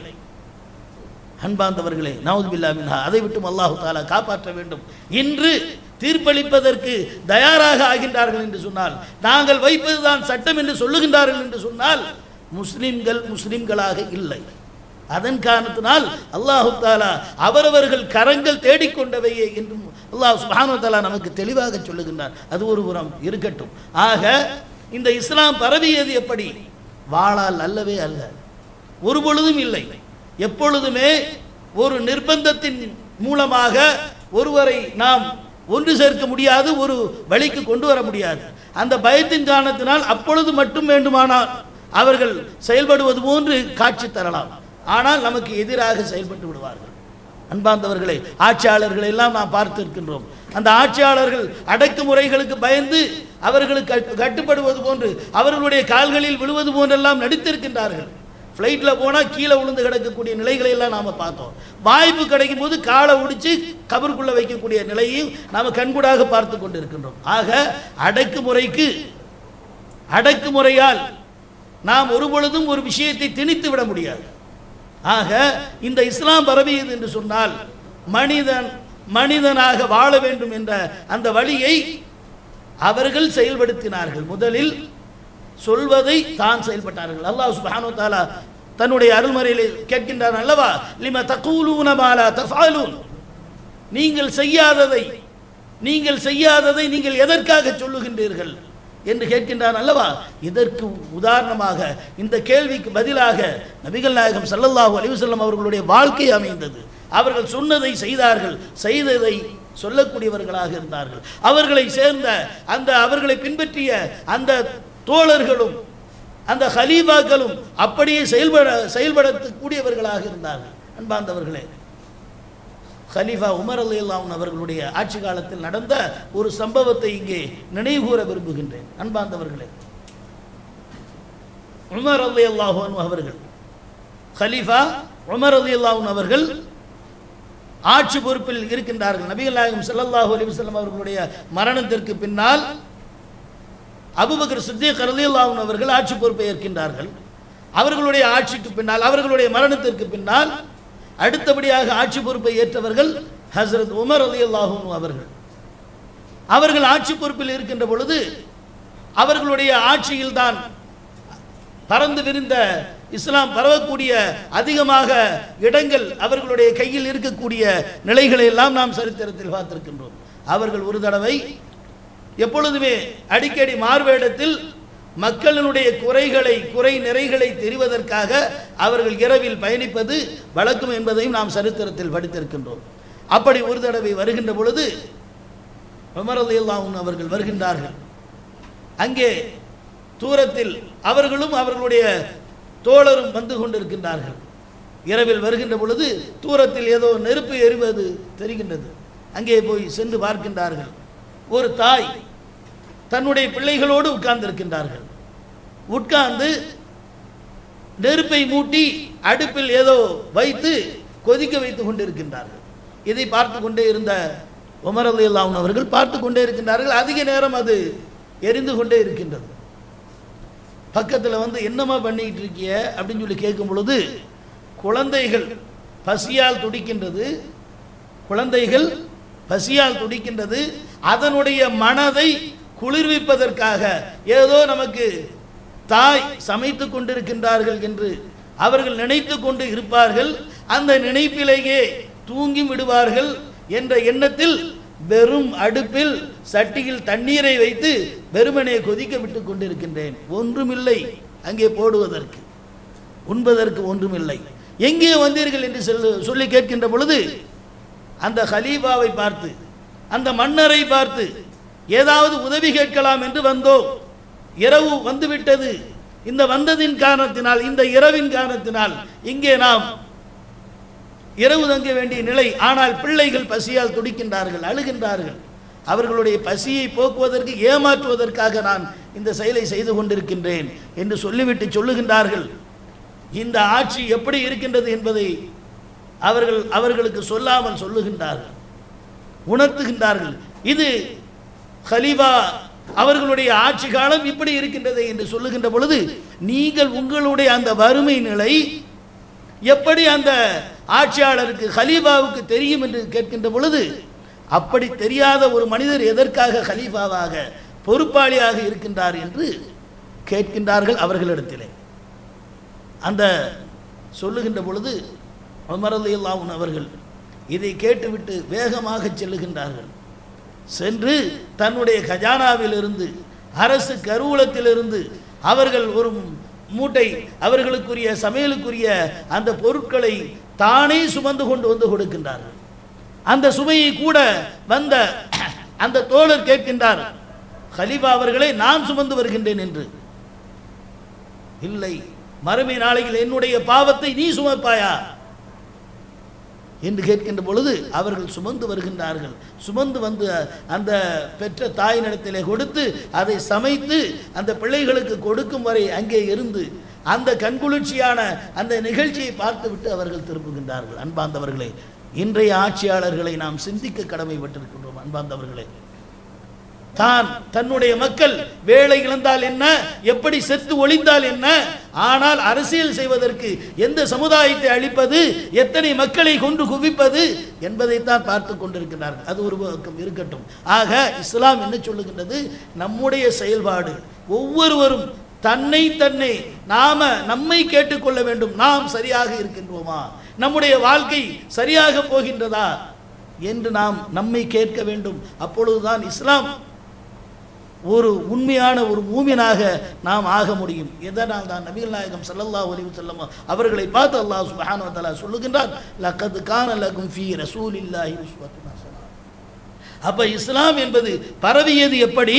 அன்பார்ந்தவர்களே நவுதுபில்லா மின்ஹா அதை விட்டும் அல்லாஹு தாலா காப்பாற்ற வேண்டும் இன்று தீர்ப்பளிப்பதற்கு தயாராக ஆகின்றார்கள் என்று சொன்னால் நாங்கள் வைப்பதுதான் சட்டம் என்று சொல்லுகின்றார்கள் என்று சொன்னால் முஸ்லிம்கள் முஸ்லிம்களாக இல்லை அதன் காரணத்தினால் அல்லாஹு தாலா அவரவர்கள் கரங்கள் தேடிக்கொண்டவையே என்றும் அல்லாஹ் சுபானு தாலா நமக்கு தெளிவாக சொல்லுகின்றார் அது ஒரு புறம் இருக்கட்டும் ஆக இந்த இஸ்லாம் பரவியது எப்படி வாளால் அல்லவே அல்ல ஒரு பொழுதும் இல்லை எப்பொழுதுமே ஒரு நிர்பந்தத்தின் மூலமாக ஒருவரை நாம் ஒன்று சேர்க்க முடியாது ஒரு வழிக்கு கொண்டு வர முடியாது அந்த பயத்தின் காரணத்தினால் அப்பொழுது மட்டும் வேண்டுமானால் அவர்கள் செயல்படுவது போன்று காட்சி தரலாம் ஆனால் நமக்கு எதிராக செயல்பட்டு விடுவார்கள் அன்பார்ந்தவர்களே ஆட்சியாளர்களை எல்லாம் நாம் பார்த்திருக்கின்றோம் அந்த ஆட்சியாளர்கள் அடக்குமுறைகளுக்கு பயந்து அவர்களுக்கு கட்டு- கட்டுப்படுவது போன்று அவர்களுடைய கால்களில் விழுவது போன்றெல்லாம் நடித்திருக்கின்றார்கள் ஃப்ளைட்டில் போனால் கீழே விழுந்து கிடக்கக்கூடிய நிலைகளை எல்லாம் நாம் பார்த்தோம் வாய்ப்பு கிடைக்கும் போது காலை உடிச்சு கபருக்குள்ளே வைக்கக்கூடிய நிலையையும் நாம் கண்கூடாக பார்த்து கொண்டிருக்கின்றோம் ஆக அடக்குமுறைக்கு அடக்குமுறையால் நாம் ஒரு பொழுதும் ஒரு விஷயத்தை திணித்து விட முடியாது ஆக இந்த இஸ்லாம் பரவியது என்று சொன்னால் மனிதன் மனிதனாக வாழ வேண்டும் என்ற அந்த வழியை அவர்கள் செயல்படுத்தினார்கள் முதலில் சொல்வதை தான் செயல்பட்டார்கள் அல்லாஹ் சுப்ஹானஹு வ தஆலா தன்னுடைய அருள்மறையிலே கேட்கின்றான் அல்லவா லிம தகூலூன மாலா தஃபாலூன் நீங்கள் செய்யாததை நீங்கள் செய்யாததை நீங்கள் எதற்காக சொல்லுகின்றீர்கள் என்று கேட்கின்றான் அல்லவா இதற்கு உதாரணமாக இந்த கேள்விக்கு பதிலாக நபிகள் நாயகம் ஸல்லல்லாஹு அலைஹி வஸல்லம் அவர்களுடைய வாழ்க்கை அமைந்தது அவர்கள் சொன்னதை செய்தார்கள் செய்ததை சொல்லக்கூடியவர்களாக இருந்தார்கள் அவர்களை சேர்ந்த அந்த அவர்களை பின்பற்றிய அந்த தோழர்களும் அந்த ஹலீஃபாக்களும் அப்படியே செயல்பட செயல்படக்கூடியவர்களாக இருந்தார்கள் அன்பார்ந்தவர்களே ஹலீஃபா உமர் அலி அவர்களுடைய ஆட்சி காலத்தில் நடந்த ஒரு சம்பவத்தை இங்கே நினைவுகூர விரும்புகின்றேன் அன்பார்ந்தவர்களே உமர் அலி அல்லாஹன் அவர்கள் ஹலீஃபா உமர் அலி அவர்கள் ஆட்சி பொறுப்பில் இருக்கின்றார்கள் நபிகள் நாயகம் ஸல்லல்லாஹு அலைஹி வஸல்லம் அவர்களுடைய மரணத்திற்கு பின்னால் அபுபக்கர் சித்திக் ரலியல்லாஹு அன்ஹு அவர்கள் ஆட்சி பொறுப்பை ஏற்கின்றார்கள் அவர்களுடைய ஆட்சிக்கு பின்னால் அவர்களுடைய மரணத்திற்கு பின்னால் அடுத்தபடியாக ஆட்சி பொறுப்பை ஏற்றவர்கள் ஹஸ்ரத் உமர் ரலியல்லாஹு அன்ஹு அவர்கள் அவர்கள் ஆட்சி பொறுப்பில் இருக்கின்ற பொழுது அவர்களுடைய ஆட்சியில்தான் பறந்து விரிந்த இஸ்லாம் பரவக்கூடிய அதிகமாக இடங்கள் அவர்களுடைய கையில் இருக்கக்கூடிய நிலைகளை எல்லாம் நாம் சரித்திரத்தில் பார்த்திருக்கின்றோம் அவர்கள் ஒரு தடவை எப்பொழுதுமே அடிக்கடி மார்வேடத்தில் மக்களினுடைய குறைகளை குறை நிறைகளை தெரிவதற்காக அவர்கள் இரவில் பயணிப்பது வழக்கம் என்பதையும் நாம் சரித்திரத்தில் படித்திருக்கின்றோம் அப்படி ஒரு தடவை வருகின்ற பொழுது உமரதையெல்லாம் அவர்கள் வருகின்றார்கள் அங்கே தூரத்தில் அவர்களும் அவர்களுடைய தோழரும் வந்து கொண்டிருக்கின்றார்கள் இரவில் வருகின்ற பொழுது தூரத்தில் ஏதோ நெருப்பு எரிவது தெரிகின்றது அங்கே போய் சென்று பார்க்கின்றார்கள் ஒரு தாய் தன்னுடைய பிள்ளைகளோடு உட்கார்ந்திருக்கின்றார்கள் உட்கார்ந்து நெருப்பை மூட்டி அடுப்பில் ஏதோ வைத்து கொதிக்க வைத்துக் கொண்டிருக்கின்றார்கள் இதை பார்த்து கொண்டே இருந்த உமர் அல்லாஹ் அவர்கள் பார்த்து கொண்டே இருக்கின்றார்கள் அதிக நேரம் அது எரிந்து கொண்டே இருக்கின்றது பக்கத்தில் வந்து என்னம்மா பண்ணிக்கிட்டு இருக்கிய அப்படின்னு சொல்லி கேட்கும் பொழுது குழந்தைகள் பசியால் துடிக்கின்றது குழந்தைகள் பசியால் துடிக்கின்றது அதனுடைய மனதை குளிர்விப்பதற்காக ஏதோ நமக்கு தாய் சமைத்து கொண்டிருக்கின்றார்கள் என்று அவர்கள் நினைத்து கொண்டு இருப்பார்கள் அந்த நினைப்பிலேயே தூங்கி விடுவார்கள் என்ற எண்ணத்தில் வெறும் அடுப்பில் சட்டியில் தண்ணீரை வைத்து வெறுமனே கொதிக்க விட்டுக் கொண்டிருக்கின்றேன் ஒன்றுமில்லை அங்கே போடுவதற்கு உண்பதற்கு ஒன்றுமில்லை எங்கே வந்தீர்கள் என்று சொல்லு சொல்லி கேட்கின்ற பொழுது அந்த ஹலீஃபாவை பார்த்து அந்த மன்னரை பார்த்து ஏதாவது உதவி கேட்கலாம் என்று வந்தோம் இரவு வந்துவிட்டது இந்த வந்ததின் காரணத்தினால் இந்த இரவின் காரணத்தினால் இங்கே நாம் இரவு தங்க வேண்டிய நிலை ஆனால் பிள்ளைகள் பசியால் துடிக்கின்றார்கள் அழுகின்றார்கள் அவர்களுடைய பசியை போக்குவதற்கு ஏமாற்றுவதற்காக நான் இந்த செயலை செய்து கொண்டிருக்கின்றேன் என்று சொல்லிவிட்டு சொல்லுகின்றார்கள் இந்த ஆட்சி எப்படி இருக்கின்றது என்பதை அவர்கள் அவர்களுக்கு சொல்லாமல் சொல்லுகின்றார்கள் உணர்த்துகின்றார்கள் இது ஹலீஃபா அவர்களுடைய ஆட்சி காலம் இப்படி இருக்கின்றது என்று சொல்லுகின்ற பொழுது நீங்கள் உங்களுடைய அந்த வறுமை நிலை எப்படி அந்த ஆட்சியாளருக்கு ஹலீஃபாவுக்கு தெரியும் என்று கேட்கின்ற பொழுது அப்படி தெரியாத ஒரு மனிதர் எதற்காக ஹலீஃபாவாக பொறுப்பாளியாக இருக்கின்றார் என்று கேட்கின்றார்கள் அவர்களிடத்திலே அந்த சொல்லுகின்ற பொழுது உமரல்லாவுன் அவர்கள் இதை கேட்டுவிட்டு வேகமாக செல்லுகின்றார்கள் சென்று தன்னுடைய கஜானாவிலிருந்து அரசு கருவூலத்திலிருந்து அவர்கள் ஒரு மூட்டை அவர்களுக்குரிய சமையலுக்குரிய அந்த பொருட்களை தானே சுமந்து கொண்டு வந்து கொடுக்கின்றார்கள் அந்த சுமையை கூட வந்த அந்த தோழர் கேட்கின்றார் ஹலீஃபா அவர்களை நான் சுமந்து வருகின்றேன் என்று இல்லை மறுமை நாளையில் என்னுடைய பாவத்தை நீ சுமப்பாயா என்று கேட்கின்ற பொழுது அவர்கள் சுமந்து வருகின்றார்கள் சுமந்து வந்து அந்த பெற்ற தாயினிடத்திலே கொடுத்து அதை சமைத்து அந்த பிள்ளைகளுக்கு கொடுக்கும் வரை அங்கே இருந்து அந்த கண்குளிர்ச்சியான அந்த நிகழ்ச்சியை பார்த்துவிட்டு அவர்கள் திரும்புகின்றார்கள் அன்பார்ந்தவர்களே இன்றைய ஆட்சியாளர்களை நாம் சிந்திக்க கடமைப்பட்டிருக்கின்றோம் அன்பார்ந்தவர்களே தான் தன்னுடைய மக்கள் வேலை இழந்தால் என்ன எப்படி செத்து ஒளிந்தால் என்ன ஆனால் அரசியல் செய்வதற்கு எந்த சமுதாயத்தை அழிப்பது எத்தனை மக்களை கொண்டு குவிப்பது என்பதைத்தான் பார்த்து கொண்டிருக்கிறார்கள் அது ஒரு பக்கம் இருக்கட்டும் ஆக இஸ்லாம் என்ன சொல்லுகின்றது நம்முடைய செயல்பாடு ஒவ்வொருவரும் தன்னை தன்னை நாம நம்மை கேட்டுக்கொள்ள வேண்டும் நாம் சரியாக இருக்கின்றோமா நம்முடைய வாழ்க்கை சரியாக போகின்றதா என்று நாம் நம்மை கேட்க வேண்டும் அப்பொழுதுதான் இஸ்லாம் ஒரு உண்மையான ஒரு மூமியனாக நாம் ஆக முடியும் எதனால் தான் நபிகள் நாயகம் ஸல்லல்லாஹு அலைஹி வஸல்லம் அவர்களை பார்த்து அல்லாஹ் சுப்ஹானஹு வ தஆலா சொல்லுகின்றார் லக்கத் கான லகும் ஃபீ ரசூலில்லாஹி உஸ்வத்துன் ஹஸனா அப்ப இஸ்லாம் என்பது பரவியது எப்படி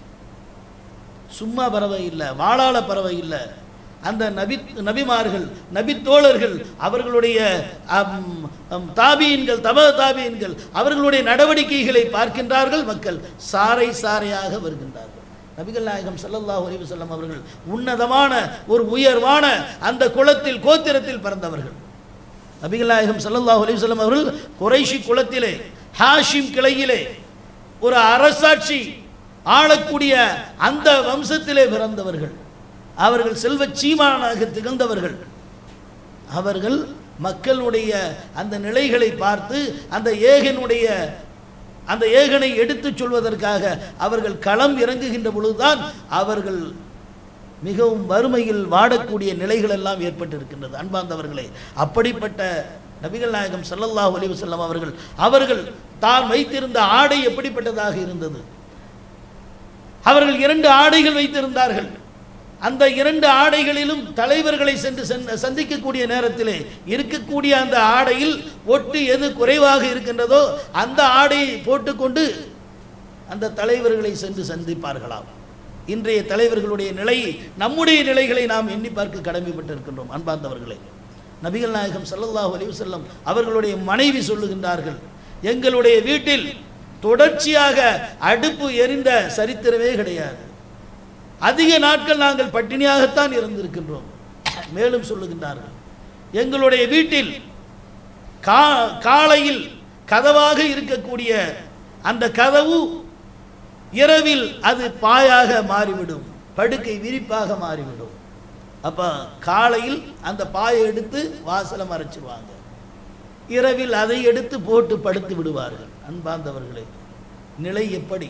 சும்மா பறவை இல்லை வாழாள பறவை இல்லை அந்த நபி நபிமார்கள் நபி தோழர்கள் அவர்களுடைய அம், அம், தாபியன்கள் தப தாபியன்கள் அவர்களுடைய நடவடிக்கைகளை பார்க்கின்றார்கள் மக்கள் சாறை சாறையாக வருகின்றார்கள் நபிகள் நாயகம் ஸல்லல்லாஹு அலைஹி வஸல்லம் அவர்கள் உன்னதமான ஒரு உயர்வான அந்த குலத்தில் கோத்திரத்தில் பிறந்தவர்கள் நபிகள் நாயகம் ஸல்லல்லாஹு அலைஹி வஸல்லம் அவர்கள் குறைஷி குலத்திலே ஹாஷிம் கிளையிலே ஒரு அரசாட்சி ஆளக்கூடிய அந்த வம்சத்திலே பிறந்தவர்கள் அவர்கள் செல்வ சீமானாக திகழ்ந்தவர்கள் அவர்கள் மக்களுடைய அந்த நிலைகளை பார்த்து அந்த ஏகனுடைய அந்த ஏகனை எடுத்துச் சொல்வதற்காக அவர்கள் களம் இறங்குகின்ற பொழுதுதான் அவர்கள் மிகவும் வறுமையில் வாடக்கூடிய நிலைகள் எல்லாம் ஏற்பட்டிருக்கின்றது அன்பார்ந்தவர்களே அப்படிப்பட்ட நபிகள் நாயகம் ஸல்லல்லாஹு அலைஹி வஸல்லம் அவர்கள் அவர்கள் தான் வைத்திருந்த ஆடை எப்படிப்பட்டதாக இருந்தது அவர்கள் இரண்டு ஆடைகள் வைத்திருந்தார்கள் அந்த இரண்டு ஆடைகளிலும் தலைவர்களை சென்று சென்- சந்திக்கக்கூடிய நேரத்திலே இருக்கக்கூடிய அந்த ஆடையில் ஒட்டு எது குறைவாக இருக்கின்றதோ அந்த ஆடையை போட்டுக்கொண்டு அந்த தலைவர்களை சென்று சந்திப்பார்களாம் இன்றைய தலைவர்களுடைய நிலை நம்முடைய நிலைகளை நாம் எண்ணி பார்க்க கடமைப்பட்டிருக்கின்றோம் அன்பார்ந்தவர்களே நபிகள் நாயகம் ஸல்லல்லாஹு அலைஹி வஸல்லம் அவர்களுடைய மனைவி சொல்லுகின்றார்கள் எங்களுடைய வீட்டில் தொடர்ச்சியாக அடுப்பு எரிந்த சரித்திரமே கிடையாது அதிக நாட்கள் நாங்கள் பட்டினியாகத்தான் இருந்திருக்கின்றோம் மேலும் சொல்லுகின்றார்கள் எங்களுடைய வீட்டில் கா காலையில் கதவாக இருக்கக்கூடிய அந்த கதவு இரவில் அது பாயாக மாறிவிடும் படுக்கை விரிப்பாக மாறிவிடும் அப்போ காலையில் அந்த பாயை எடுத்து வாசலை மறைச்சிருவாங்க இரவில் அதை எடுத்து போட்டு படுத்து விடுவார்கள் அன்பார்ந்தவர்களே நிலை எப்படி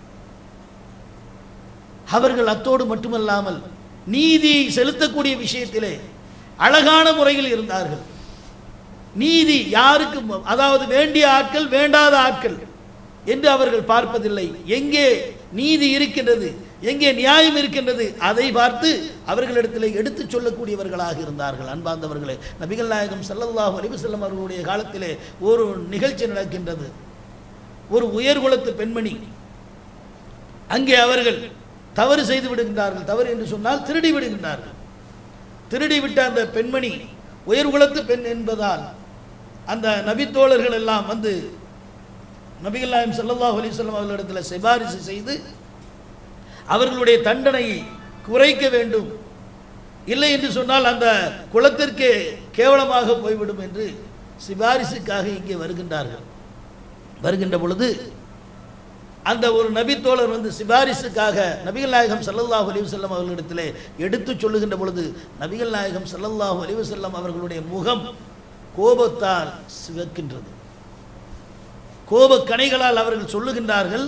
அவர்கள் அத்தோடு மட்டுமல்லாமல் நீதியை செலுத்தக்கூடிய விஷயத்திலே அழகான முறையில் இருந்தார்கள் நீதி யாருக்கு அதாவது வேண்டிய ஆட்கள் வேண்டாத ஆட்கள் என்று அவர்கள் பார்ப்பதில்லை எங்கே நீதி இருக்கின்றது எங்கே நியாயம் இருக்கின்றது அதை பார்த்து அவர்களிடத்தில் எடுத்துச் சொல்லக்கூடியவர்களாக இருந்தார்கள் அன்பார்ந்தவர்களே நபிகள் நாயகம் ஸல்லல்லாஹு அலைஹி வஸல்லம் அவர்களுடைய காலத்திலே ஒரு நிகழ்ச்சி நடக்கின்றது ஒரு உயர்குலத்து பெண்மணி அங்கே அவர்கள் தவறு செய்து விடுகின்றார்கள் தவறு என்று சொன்னால் திருடி விடுகின்றார்கள் திருடி விட்ட அந்த பெண்மணி உயர்குலத்து பெண் என்பதால் அந்த நபித்தோழர்கள் எல்லாம் வந்து நபிகள் நாயம் ஸல்லல்லாஹு அலைஹி வஸல்லம் அவர்களிடத்தில் சிபாரிசு செய்து அவர்களுடைய தண்டனையை குறைக்க வேண்டும் இல்லை என்று சொன்னால் அந்த குலத்திற்கே கேவலமாக போய்விடும் என்று சிபாரிசுக்காக இங்கே வருகின்றார்கள் வருகின்ற பொழுது அந்த ஒரு நபித்தோழர் வந்து சிபாரிசுக்காக நபிகள் நாயகம் ஸல்லல்லாஹு அலைஹி வஸல்லம் அவர்களிடத்திலே எடுத்து சொல்லுகின்ற பொழுது நபிகள் நாயகம் ஸல்லல்லாஹு அலைஹி வஸல்லம் அவர்களுடைய முகம் கோபத்தால் சிவக்கின்றது கோபக் கணைகளால் அவர்கள் சொல்லுகின்றார்கள்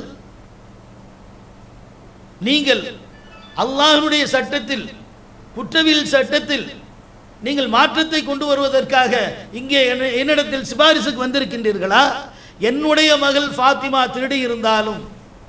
நீங்கள் அல்லாஹ்வுடைய சட்டத்தில் குற்றவியல் சட்டத்தில் நீங்கள் மாற்றத்தை கொண்டு வருவதற்காக இங்கே என்ன- என்னிடத்தில் சிபாரிசுக்கு வந்திருக்கின்றீர்களா என்னுடைய மகள் ஃபாத்திமா திருடி இருந்தாலும்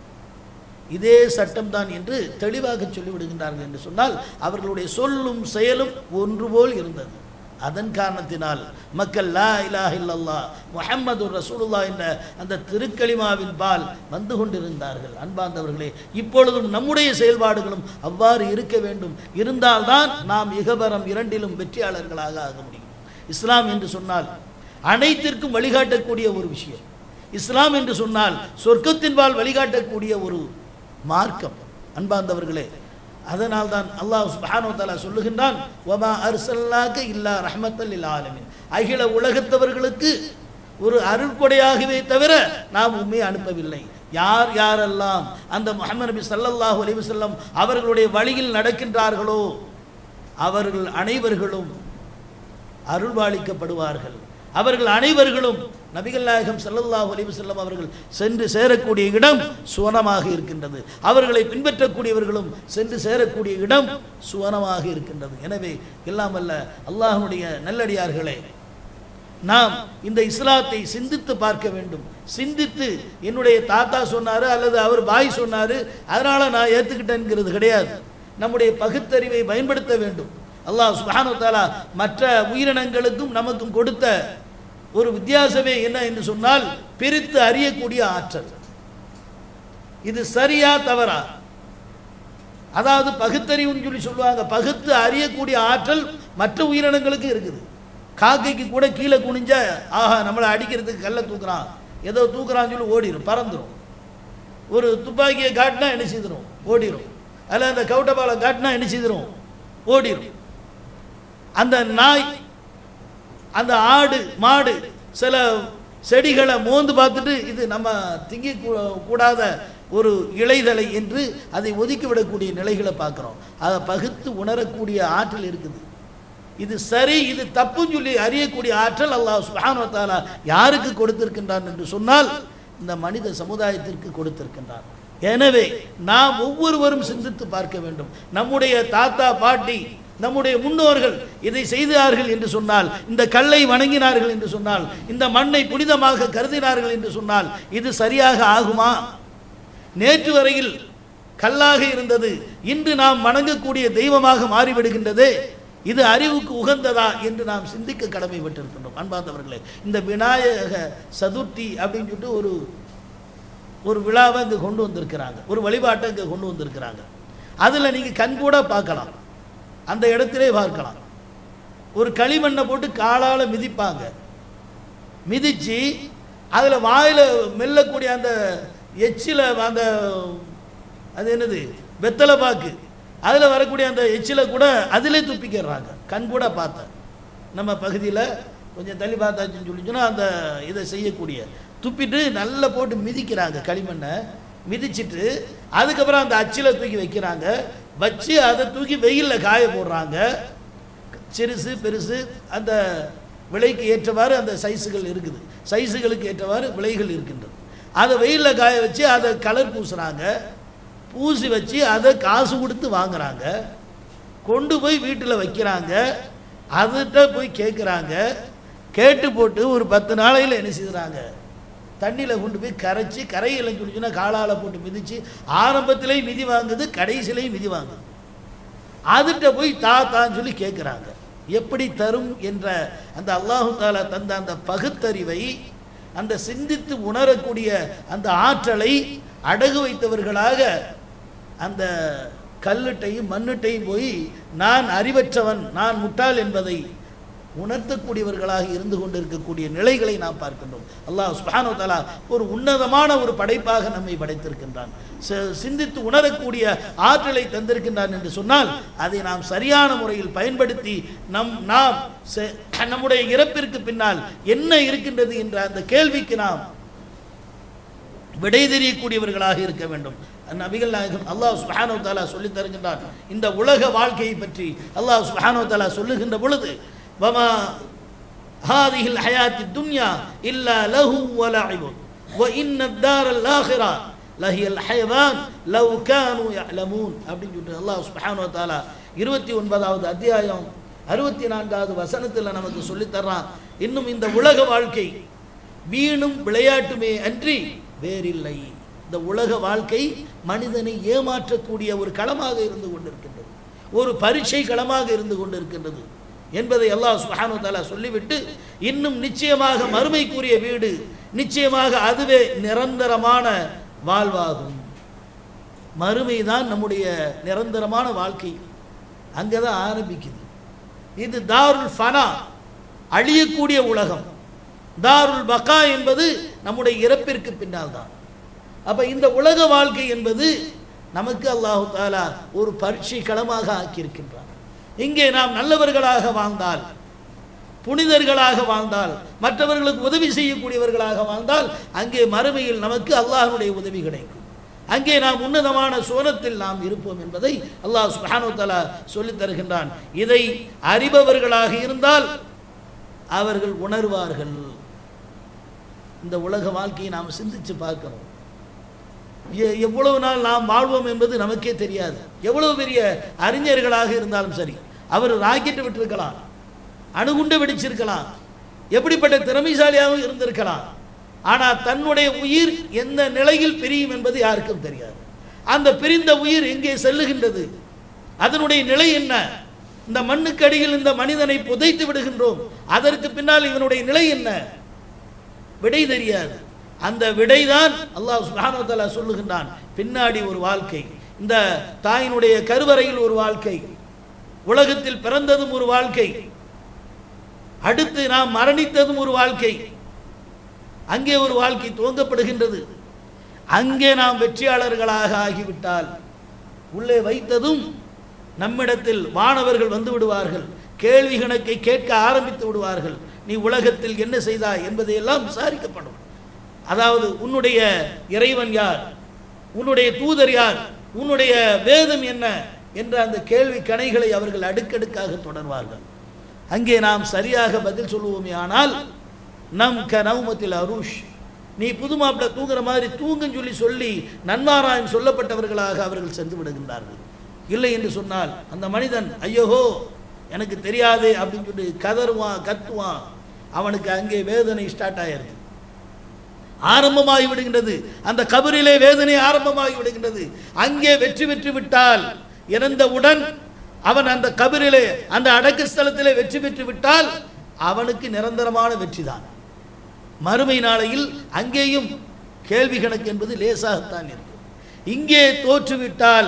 இதே சட்டம்தான் என்று தெளிவாக சொல்லிவிடுகின்றார்கள் என்று சொன்னால் அவர்களுடைய சொல்லும் செயலும் ஒன்று போல் இருந்தது அதன் காரணத்தினால் மக்கள் லா இலாஹ இல்லல்லாஹ் முஹம்மது ரசூலுல்லாஹ் என்ற அந்த திருக்களிமாவின் பால் வந்து கொண்டிருந்தார்கள் அன்பார்ந்தவர்களே இப்பொழுதும் நம்முடைய செயல்பாடுகளும் அவ்வாறு இருக்க வேண்டும் இருந்தால்தான் நாம் இகபரம் இரண்டிலும் வெற்றியாளர்களாக ஆக முடியும் இஸ்லாம் என்று சொன்னால் அனைத்திற்கும் வழிகாட்டக்கூடிய ஒரு விஷயம் இஸ்லாம் என்று சொன்னால் சொர்க்கத்தின்பால் வழிகாட்டக்கூடிய ஒரு மார்க்கம் அன்பார்ந்தவர்களே அதனால் தான் அல்லாஹ் சுப்ஹானஹு வ தஆலா சொல்லுகின்றான் வமா அர்சல்னாக இல்லா ரஹ்மத்தல் லில் ஆலமீன் அகில உலகத்தவர்களுக்கு ஒரு அருட்கொடையாகவே தவிர நாம் உண்மை அனுப்பவில்லை யார் யாரெல்லாம் அந்த முஹம்மது நபி ஸல்லல்லாஹு அலைஹி வஸல்லம் அவர்களுடைய வழியில் நடக்கின்றார்களோ அவர்கள் அனைவர்களும் அருள்வாளிக்கப்படுவார்கள் அவர்கள் அனைவர்களும் நபிகள் நாயகம் ஸல்லல்லாஹு அலைஹி வஸல்லம் அவர்கள் சென்று சேரக்கூடிய இடம் சுவனமாக இருக்கின்றது அவர்களை பின்பற்றக்கூடியவர்களும் சென்று சேரக்கூடிய இடம் சுவனமாக இருக்கின்றது எனவே எல்லாம் அல்ல அல்லாஹ்வுடைய நல்லடியார்களே நாம் இந்த இஸ்லாத்தை சிந்தித்து பார்க்க வேண்டும் சிந்தித்து என்னுடைய தாத்தா சொன்னாரு அல்லது அவர் பாய் சொன்னாரு அதனால நான் ஏத்துக்கிட்டேங்கிறது கிடையாது நம்முடைய பகுத்தறிவை பயன்படுத்த வேண்டும் அல்லாஹ் சுப்ஹானஹு வ தஆலா மற்ற உயிரினங்களுக்கும் நமக்கும் கொடுத்த ஒரு வித்தியாசமே என்ன என்று சொன்னால் பிரித்து அறியக்கூடிய ஆற்றல் இது சரியா தவறா அதாவது பகுத்தறிவுன்னு சொல்லி சொல்லுவாங்க பகுத்து அறியக்கூடிய ஆற்றல் மற்ற உயிரினங்களுக்கு இருக்குது காக்கைக்கு கூட கீழே குனிஞ்சா ஆஹா நம்மளை அடிக்கிறதுக்கு கல்லை தூக்குறான் ஏதோ தூக்குறான்னு சொல்லி ஓடிடும் பறந்துடும் ஒரு துப்பாக்கியை காட்டினா என்ன செய்திரும் ஓடிடும் அதில் அந்த கவுட்டபாலை காட்டினா என்ன செய்திரும் ஓடிடும் அந்த நாய் அந்த ஆடு மாடு சில செடிகளை மோந்து பார்த்துட்டு இது நம்ம திங்க கூ- கூடாத ஒரு இலைதலை என்று அதை ஒதுக்கிவிடக்கூடிய நிலைகளை பார்க்குறோம் அதை பகுத்து உணரக்கூடிய ஆற்றல் இருக்குது இது சரி இது தப்புன்னு சொல்லி அறியக்கூடிய ஆற்றல் அல்லாஹ் சுப்ஹானஹு வ தஆலா யாருக்கு கொடுத்திருக்கின்றான் என்று சொன்னால் இந்த மனித சமுதாயத்திற்கு கொடுத்திருக்கின்றான் எனவே நாம் ஒவ்வொருவரும் சிந்தித்து பார்க்க வேண்டும் நம்முடைய தாத்தா பாட்டி நம்முடைய முன்னோர்கள் இதை செய்தார்கள் என்று சொன்னால் இந்த கல்லை வணங்கினார்கள் என்று சொன்னால் இந்த மண்ணை புனிதமாக கருதினார்கள் என்று சொன்னால் இது சரியாக ஆகுமா நேற்று வரையில் கல்லாக இருந்தது இன்று நாம் வணங்கக்கூடிய தெய்வமாக மாறிவிடுகின்றதே இது அறிவுக்கு உகந்ததா என்று நாம் சிந்திக்க கடமைப்பட்டிருக்கின்றோம் அன்பார்ந்தவர்களே இந்த விநாயக சதுர்த்தி அப்படின்னு சொல்லிட்டு ஒரு ஒரு விழாவை இங்கே கொண்டு வந்திருக்கிறாங்க ஒரு வழிபாட்டை இங்கே கொண்டு வந்திருக்கிறாங்க அதில் நீங்கள் கண்கூட பார்க்கலாம் அந்த இடத்திலே பார்க்கலாம் ஒரு களிமண்ணை போட்டு காலால் மிதிப்பாங்க மிதிச்சு அதில் வாயில் மெல்லக்கூடிய அந்த எச்சில அந்த அது என்னது வெத்தலை பாக்கு அதில் வரக்கூடிய அந்த எச்சில கூட அதிலே துப்பிக்கிறாங்க கண் கூட பார்த்தேன் நம்ம பகுதியில் கொஞ்சம் தள்ளி பார்த்தாச்சுன்னு சொல்லிச்சுன்னா அந்த இதை செய்யக்கூடிய துப்பிட்டு நல்லா போட்டு மிதிக்கிறாங்க களிமண்ணை மிதிச்சிட்டு அதுக்கப்புறம் அந்த அச்சில தூக்கி வைக்கிறாங்க வச்சு அதை தூக்கி வெயிலில் காய போடுறாங்க சிறுசு பெருசு அந்த விலைக்கு ஏற்றவாறு அந்த சைஸுகள் இருக்குது சைஸுகளுக்கு ஏற்றவாறு விலைகள் இருக்கின்றது அதை வெயிலில் காய வச்சு அதை கலர் பூசுகிறாங்க பூசி வச்சு அதை காசு கொடுத்து வாங்குறாங்க கொண்டு போய் வீட்டில் வைக்கிறாங்க அதுகிட்ட போய் கேட்குறாங்க கேட்டு போட்டு ஒரு பத்து நாளையில் என்ன செய்கிறாங்க தண்ணியில் கொண்டு போய் கரைச்சி கரையில் சொல்லிச்சுன்னா காலால் போட்டு மிதித்து ஆரம்பத்திலேயும் மிதி வாங்குது கடைசியிலையும் மிதி வாங்குது அதுகிட்ட போய் தா தான்னு சொல்லி கேட்குறாங்க எப்படி தரும் என்ற அந்த அல்லாஹு தாலா தந்த அந்த பகுத்தறிவை அந்த சிந்தித்து உணரக்கூடிய அந்த ஆற்றலை அடகு வைத்தவர்களாக அந்த கல்லுட்டையும் மண்ணுட்டையும் போய் நான் அறிவற்றவன் நான் முட்டாள் என்பதை உணர்த்தக்கூடியவர்களாக இருந்து கொண்டிருக்கக்கூடிய நிலைகளை நாம் பார்க்கின்றோம் அல்லாஹ் சுப்ஹானஹு தஆலா ஒரு உன்னதமான ஒரு படைப்பாக நம்மை படைத்திருக்கின்றான் ச- சிந்தித்து உணரக்கூடிய ஆற்றலை தந்திருக்கின்றான் என்று சொன்னால் அதை நாம் சரியான முறையில் பயன்படுத்தி நம் நாம் செ- நம்முடைய இறப்பிற்கு பின்னால் என்ன இருக்கின்றது என்ற அந்த கேள்விக்கு நாம் விடை தெரியக்கூடியவர்களாக இருக்க வேண்டும் நபிகள் நாயகம் அல்லாஹ் சுப்ஹானஹு தஆலா சொல்லித் தருகின்றான் இந்த உலக வாழ்க்கையை பற்றி அல்லாஹ் சுப்ஹானஹு தஆலா சொல்லுகின்ற பொழுது வமா هذه الحياة الدنيا إلا له ولعب وإن الدار الآخرة لهي الحيوان لو كانوا يعلمون அப்படின்னு சொல்லிட்டு அல்லாஹ் சுப்ஹானஹு வ தஆலா இருபத்தி ஒன்பதாவது அத்தியாயம் அறுபத்தி நான்காவது வசனத்தில் நமக்கு சொல்லித் தர்றான் இன்னும் இந்த உலக வாழ்க்கை வீணும் விளையாட்டுமே அன்றி வேறில்லை இந்த உலக வாழ்க்கை மனிதனை ஏமாற்றக்கூடிய ஒரு களமாக இருந்து கொண்டிருக்கின்றது ஒரு பரீட்சை களமாக இருந்து கொண்டிருக்கின்றது என்பதை அல்லாஹ் சுப்ஹானஹு வ தஆலா சொல்லிவிட்டு இன்னும் நிச்சயமாக மறுமைக்குரிய வீடு நிச்சயமாக அதுவே நிரந்தரமான வாழ்வாகும் மறுமைதான் நம்முடைய நிரந்தரமான வாழ்க்கை அங்கே தான் ஆரம்பிக்குது இது தாருல் ஃபனா அழியக்கூடிய உலகம் தாருல் பகா என்பது நம்முடைய இறப்பிற்கு பின்னால் தான் அப்ப இந்த உலக வாழ்க்கை என்பது நமக்கு அல்லாஹு தாலா ஒரு பரீட்சை களமாக ஆக்கியிருக்கின்றான் இங்கே நாம் நல்லவர்களாக வாழ்ந்தால் புனிதர்களாக வாழ்ந்தால் மற்றவர்களுக்கு உதவி செய்யக்கூடியவர்களாக வாழ்ந்தால் அங்கே மறுமையில் நமக்கு அல்லாஹ்வுடைய உதவி கிடைக்கும் அங்கே நாம் உன்னதமான சோனத்தில் நாம் இருப்போம் என்பதை அல்லாஹ் சுப்ஹானஹு வ தஆலா சொல்லித் தருகின்றான் இதை அறிபவர்களாக இருந்தால் அவர்கள் உணர்வார்கள் இந்த உலக வாழ்க்கையை நாம் சிந்திச்சு பார்க்கணும் எ- எவ்வளவு நாள் நாம் வாழ்வோம் என்பது நமக்கே தெரியாது எவ்வளவு பெரிய அறிஞர்களாக இருந்தாலும் சரி அவர் ராக்கெட் விட்டிருக்கலாம் அணுகுண்டு வெடிச்சிருக்கலாம் எப்படிப்பட்ட திறமைசாலியாகவும் இருந்திருக்கலாம் ஆனால் தன்னுடைய உயிர் எந்த நிலையில் பிரியும் என்பது யாருக்கும் தெரியாது அந்த பிரிந்த உயிர் எங்கே செல்லுகின்றது அதனுடைய நிலை என்ன இந்த மண்ணுக்கு அடியில் இந்த மனிதனை புதைத்து விடுகின்றோம் அதற்கு பின்னால் இவனுடைய நிலை என்ன விடை தெரியாது அந்த விடைதான் அல்லாஹ் சுப்ஹானஹு வ தஆலா சொல்லுகின்றான் பின்னாடி ஒரு வாழ்க்கை இந்த தாயினுடைய கருவறையில் ஒரு வாழ்க்கை உலகத்தில் பிறந்ததும் ஒரு வாழ்க்கை அடுத்து நாம் மரணித்ததும் ஒரு வாழ்க்கை அங்கே ஒரு வாழ்க்கை துவங்கப்படுகின்றது அங்கே நாம் வெற்றியாளர்களாக ஆகிவிட்டால் உள்ளே வைத்ததும் நம்மிடத்தில் வானவர்கள் வந்து விடுவார்கள் கேள்வி கணக்கை கேட்க ஆரம்பித்து விடுவார்கள் நீ உலகத்தில் என்ன செய்தாய் என்பதையெல்லாம் விசாரிக்கப்படும் அதாவது உன்னுடைய இறைவன் யார் உன்னுடைய தூதர் யார் உன்னுடைய வேதம் என்ன என்ற அந்த கேள்வி கணைகளை அவர்கள் அடுக்கடுக்காக தொடர்வார்கள் அங்கே நாம் சரியாக பதில் சொல்லுவோமே ஆனால் நம் க நவுமத்தில் அருஷ் நீ புது மாப்பிள்ளை தூங்குற மாதிரி தூங்குன்னு சொல்லி சொல்லி நன்மாராயம் சொல்லப்பட்டவர்களாக அவர்கள் சென்று விடுகின்றார்கள் இல்லை என்று சொன்னால் அந்த மனிதன் ஐயோஹோ எனக்கு தெரியாது அப்படின்னு சொல்லி கதறுவான் கத்துவான் அவனுக்கு அங்கே வேதனை ஸ்டார்ட் ஆயிருக்கு ஆரம்பமாகி விடுகின்றது அந்த கபரிலே வேதனை ஆரம்பமாகி விடுகின்றது அங்கே வெற்றி பெற்று விட்டால் இறந்தவுடன் அவன் அந்த கபரிலே அந்த அடக்க ஸ்தலத்திலே வெற்றி பெற்று விட்டால் அவனுக்கு நிரந்தரமான வெற்றிதான் மறுமை நாளையில் அங்கேயும் கேள்வி கணக்கு என்பது லேசாகத்தான் இருக்கும் இங்கே தோற்றுவிட்டால்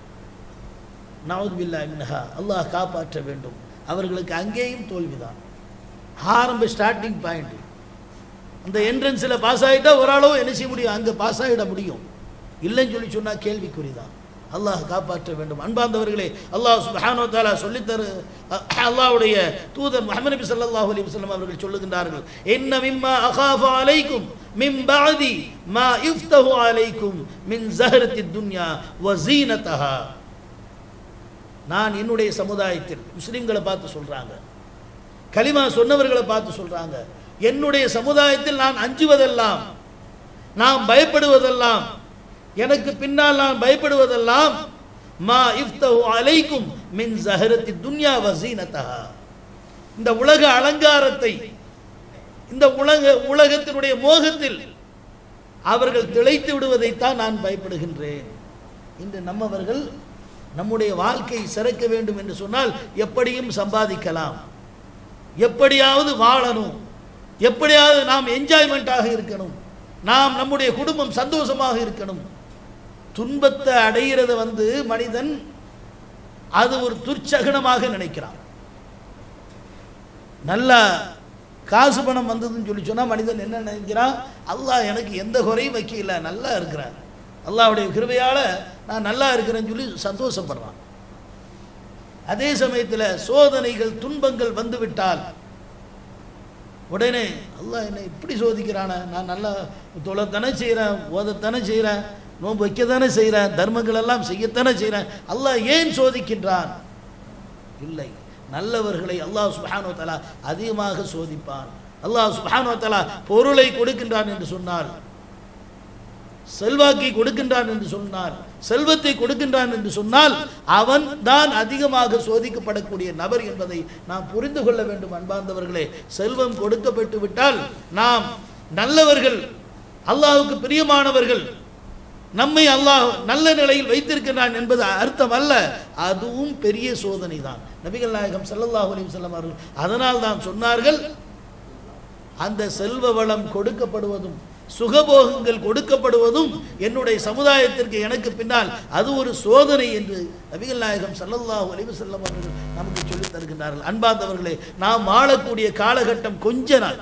நவதுபில்லா மின்ஹா அல்லாஹ் காப்பாற்ற வேண்டும் அவர்களுக்கு அங்கேயும் தோல்விதான் ஆரம்ப ஸ்டார்டிங் பாயிண்ட் அந்த என்ட்ரன்ஸில் பாஸ் ஆகிட்டா ஓரளவு என்ன செய்ய முடியும் அங்கே பாஸ் ஆகிட முடியும் இல்லைன்னு சொல்லி சொன்னால் கேள்விக்குறிதான் அல்லாஹ் காப்பாற்ற வேண்டும் அன்பார்ந்தவர்களே அல்லாஹ் சுப்ஹானஹு வ தஆலா சொல்லித்தரு அல்லாஹ்வுடைய தூதர் முஹம்மது நபி ஸல்லல்லாஹு அலைஹி வஸல்லம் அவர்கள் சொல்லுகின்றார்கள் இன்ன மிம்மா அகாஃபு அலைக்கும் மின் பஅதி மா இஃப்தஹு அலைக்கும் மின் ஸஹரத்தி துன்யா வ ஸீனத்தஹா நான் என்னுடைய சமுதாயத்தில் முஸ்லிம்களை பார்த்து சொல்றாங்க கலிமா சொன்னவர்களை பார்த்து சொல்றாங்க என்னுடைய சமுதாயத்தில் நான் அஞ்சுவதெல்லாம் நான் பயப்படுவதெல்லாம் எனக்கு பின்னால் நான் பயப்படுவதெல்லாம் மா இஃப்தஹு அலைக்கும் மின் ஜஹரத்தி துன்யா வசீனத்தஹா இந்த உலக அலங்காரத்தை இந்த உலக உலகத்தினுடைய மோகத்தில் அவர்கள் திளைத்து விடுவதைத்தான் நான் பயப்படுகின்றேன் இன்று நம்மவர்கள் நம்முடைய வாழ்க்கை சிறக்க வேண்டும் என்று சொன்னால் எப்படியும் சம்பாதிக்கலாம் எப்படியாவது வாழணும் எப்படியாவது நாம் என்ஜாய்மெண்ட்டாக இருக்கணும் நாம் நம்முடைய குடும்பம் சந்தோஷமாக இருக்கணும் துன்பத்தை அடைகிறத வந்து மனிதன் அது ஒரு துர்ச்சகனமாக நினைக்கிறான் நல்லா காசு பணம் வந்ததுன்னு சொல்லி சொன்னால் மனிதன் என்ன நினைக்கிறான் அல்லாஹ் எனக்கு எந்த குறையும் வைக்கல நல்லா இருக்கிறேன் அல்லாஹ்வுடைய கிருபையால் நான் நல்லா இருக்கிறேன்னு சொல்லி சந்தோஷப்படுறான் அதே சமயத்தில் சோதனைகள் துன்பங்கள் வந்துவிட்டால் உடனே அல்லாஹ் என்னை இப்படி சோதிக்கிறானே நான் நல்லா தொலைத்தானே செய்கிறேன் ஓதத்தானே செய்கிறேன் நோன்பு வைக்கத்தானே செய்கிறேன் தர்மங்கள் எல்லாம் செய்யத்தானே செய்கிறேன் அல்லாஹ் ஏன் சோதிக்கின்றான் இல்லை நல்லவர்களை அல்லாஹ் சுப்ஹானஹு வ தஆலா அதிகமாக சோதிப்பான் அல்லாஹ் சுப்ஹானஹு வ தஆலா பொருளை கொடுக்கின்றான் என்று சொன்னால் செல்வாக்கை கொடுக்கின்றான் என்று சொன்னால் செல்வத்தை கொடுக்கின்றான் என்று சொன்னால் அவன் தான் அதிகமாக சோதிக்கப்படக்கூடிய நபர் என்பதை நாம் புரிந்து கொள்ள வேண்டும் அன்பார்ந்தவர்களே செல்வம் கொடுக்கப்பட்டு விட்டால் நாம் நல்லவர்கள் அல்லாஹ்வுக்கு பிரியமானவர்கள் நம்மை அல்லாஹ் நல்ல நிலையில் வைத்திருக்கிறான் என்பது அர்த்தம் அல்ல அதுவும் பெரிய சோதனை தான் நபிகள் நாயகம் ஸல்லல்லாஹு அலைஹி வஸல்லம் அவர்கள் அதனால் தான் சொன்னார்கள் அந்த செல்வ வளம் கொடுக்கப்படுவதும் சுகபோகங்கள் கொடுக்கப்படுவதும் என்னுடைய சமுதாயத்திற்கு எனக்கு பின்னால் அது ஒரு சோதனை என்று நபிகள் நாயகம் ஸல்லல்லாஹு அலைஹி வஸல்லம் அவர்கள் நமக்கு சொல்லித் தருகின்றார்கள் அன்பார்ந்தவர்களே நாம் வாழக்கூடிய காலகட்டம் கொஞ்ச நாள்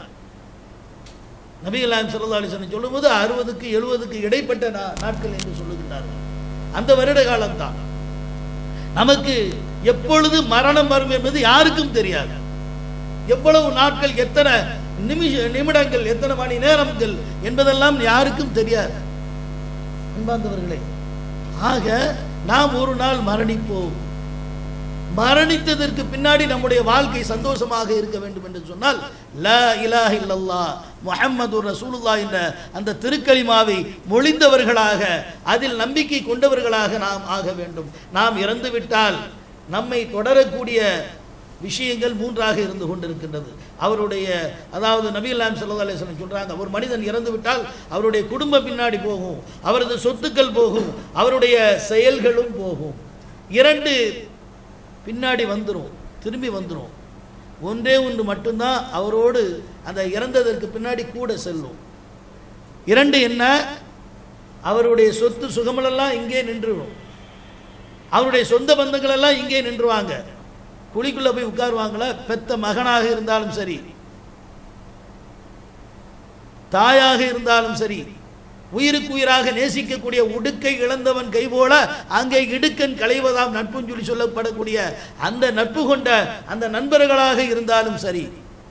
நபிகள் நாயகம் ஸல்லல்லாஹு அலைஹி வஸல்லம் சொல்லும்போது அறுபதுக்கு எழுபதுக்கு இடைப்பட்ட நா- நாட்கள் என்று சொல்லுகின்றார்கள் அந்த வருட காலம்தான் நமக்கு எப்பொழுது மரணம் வரும் என்பது யாருக்கும் தெரியாது எவ்வளவு நாட்கள் எத்தனை நிமிஷ நிமிடங்கள் எத்தனை மணி நேரங்கள் என்பதெல்லாம் யாருக்கும் தெரியாது அன்பார்ந்தவர்களே ஆக நாம் ஒரு நாள் மரணிப்போம் மரணித்ததற்கு பின்னாடி நம்முடைய வாழ்க்கை சந்தோஷமாக இருக்க வேண்டும் என்று சொன்னால் லா இலாஹ இல்லல்லாஹ் முஹம்மது ரசூலுல்லாஹ் என்ற அந்த திருக்கலிமாவை மொழிந்தவர்களாக அதில் நம்பிக்கை கொண்டவர்களாக நாம் ஆக வேண்டும் நாம் இறந்து விட்டால் நம்மை தொடரக்கூடிய விஷயங்கள் மூன்றாக இருந்து கொண்டிருக்கின்றது அவருடைய அதாவது நபிலாம் ஸல்லல்லாஹு அலைஹி வஸல்லம் சொல்றாங்க ஒரு மனிதன் இறந்து விட்டால் அவருடைய குடும்பம் பின்னாடி போகும் அவரது சொத்துக்கள் போகும் அவருடைய செயல்களும் போகும் இரண்டு பின்னாடி வந்துடும் திரும்பி வந்துடும் ஒன்றே ஒன்று மட்டும்தான் அவரோடு அந்த இறந்ததற்கு பின்னாடி கூட செல்லும் இரண்டு என்ன அவருடைய சொத்து சுகமெல்லாம் இங்கே நின்றுடும் அவருடைய சொந்த பந்தங்கள் எல்லாம் இங்கே நின்றுவாங்க குழிக்குள்ள போய் உட்காருவாங்களா பெத்த மகனாக இருந்தாலும் சரி தாயாக இருந்தாலும் சரி உயிருக்கு உயிராக நேசிக்கக்கூடிய உடுக்கை இழந்தவன் கை போல அங்கே இடுக்கன் களைவதாம் நட்புன்னு சொல்லி சொல்லப்படக்கூடிய அந்த நட்பு கொண்ட அந்த நண்பர்களாக இருந்தாலும் சரி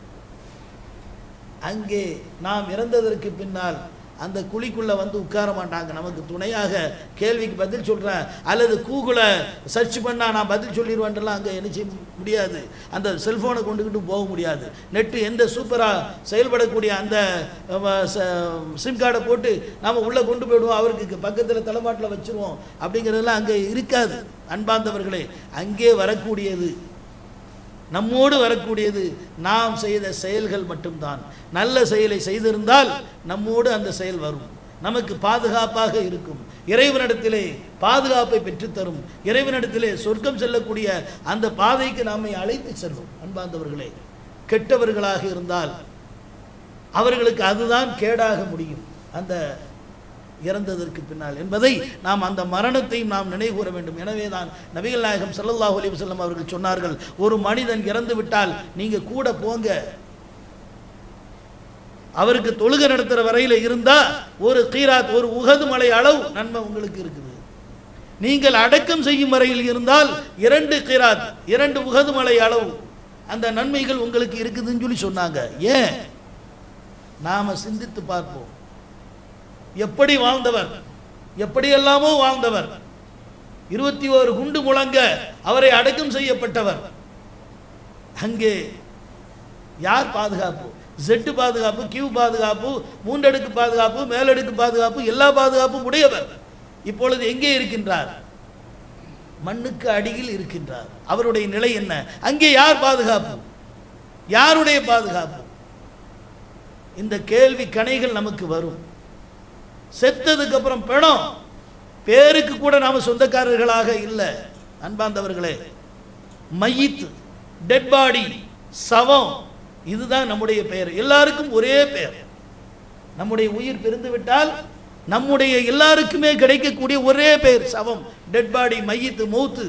அங்கே நாம் இறந்ததற்கு பின்னால் அந்த குழிக்குள்ள வந்து உட்கார மாட்டாங்க நமக்கு துணையாக கேள்விக்கு பதில் சொல்கிறேன் அல்லது கூகுளை சர்ச் பண்ணா நான் பதில் சொல்லிடுவேன்லாம் அங்கே என்ன செய்ய முடியாது அந்த செல்ஃபோனை கொண்டுக்கிட்டு போக முடியாது நெட்டு எந்த சூப்பராக செயல்படக்கூடிய அந்த சிம் கார்டை போட்டு நாம் உள்ளே கொண்டு போயிடுவோம் அவருக்கு பக்கத்தில் தலைமாட்டில் வச்சிருவோம் அப்படிங்கிறதெல்லாம் அங்கே இருக்காது அன்பார்ந்தவர்களே அங்கே வரக்கூடியது நம்மோடு வரக்கூடியது நாம் செய்த செயல்கள் மட்டும்தான் நல்ல செயலை செய்திருந்தால் நம்மோடு அந்த செயல் வரும் நமக்கு பாதுகாப்பாக இருக்கும் இறைவனிடத்திலே பாதுகாப்பை பெற்றுத்தரும் இறைவனிடத்திலே சொர்க்கம் செல்லக்கூடிய அந்த பாதைக்கு நம்மை அழைத்து செல்லும் அன்பார்ந்தவர்களே கெட்டவர்களாக இருந்தால் அவர்களுக்கு அதுதான் கேடாக முடியும் அந்த இறந்ததற்கு பின்னால் என்பதை நாம் அந்த மரணத்தையும் நாம் நினைவு கூற வேண்டும் எனவே தான் நபிகள் நாயகம் ஸல்லல்லாஹு அலைஹி வஸல்லம் அவர்கள் சொன்னார்கள் ஒரு மனிதன் இறந்து விட்டால் நீங்க கூட போங்க அவருக்கு தொழுகை நடத்துகிற வரையில் இருந்தால் ஒரு கீராத் ஒரு உகது மலை அளவு நன்மை உங்களுக்கு இருக்குது நீங்கள் அடக்கம் செய்யும் வரையில் இருந்தால் இரண்டு கிராத் இரண்டு உகது மலை அளவு அந்த நன்மைகள் உங்களுக்கு இருக்குதுன்னு சொல்லி சொன்னாங்க ஏன் நாம சிந்தித்து பார்ப்போம் எப்படி வாழ்ந்தவர் எப்படியெல்லாமோ வாழ்ந்தவர் இருபத்தி ஓரு குண்டு முழங்க அவரை அடக்கம் செய்யப்பட்டவர் அங்கே யார் பாதுகாப்பு ஜெட்டு பாதுகாப்பு கியூ பாதுகாப்பு மூன்றடுக்கு பாதுகாப்பு மேலடுக்கு பாதுகாப்பு எல்லா பாதுகாப்பும் உடையவர் இப்பொழுது எங்கே இருக்கின்றார் மண்ணுக்கு அடியில் இருக்கின்றார் அவருடைய நிலை என்ன அங்கே யார் பாதுகாப்பு யாருடைய பாதுகாப்பு இந்த கேள்வி கணைகள் நமக்கு வரும் செத்ததுக்கு அப்புறம் பிணம் பேருக்கு கூட நாம சொந்தக்காரர்களாக இல்லை அன்பாந்தவர்களே மையித் டெட் பாடி சவம் இதுதான் நம்முடைய பெயர் எல்லாருக்கும் ஒரே பெயர் நம்முடைய உயிர் பிரிந்து விட்டால் நம்முடைய எல்லாருக்குமே கிடைக்கக்கூடிய ஒரே பெயர் சவம் டெட் பாடி மையத்து மௌத்து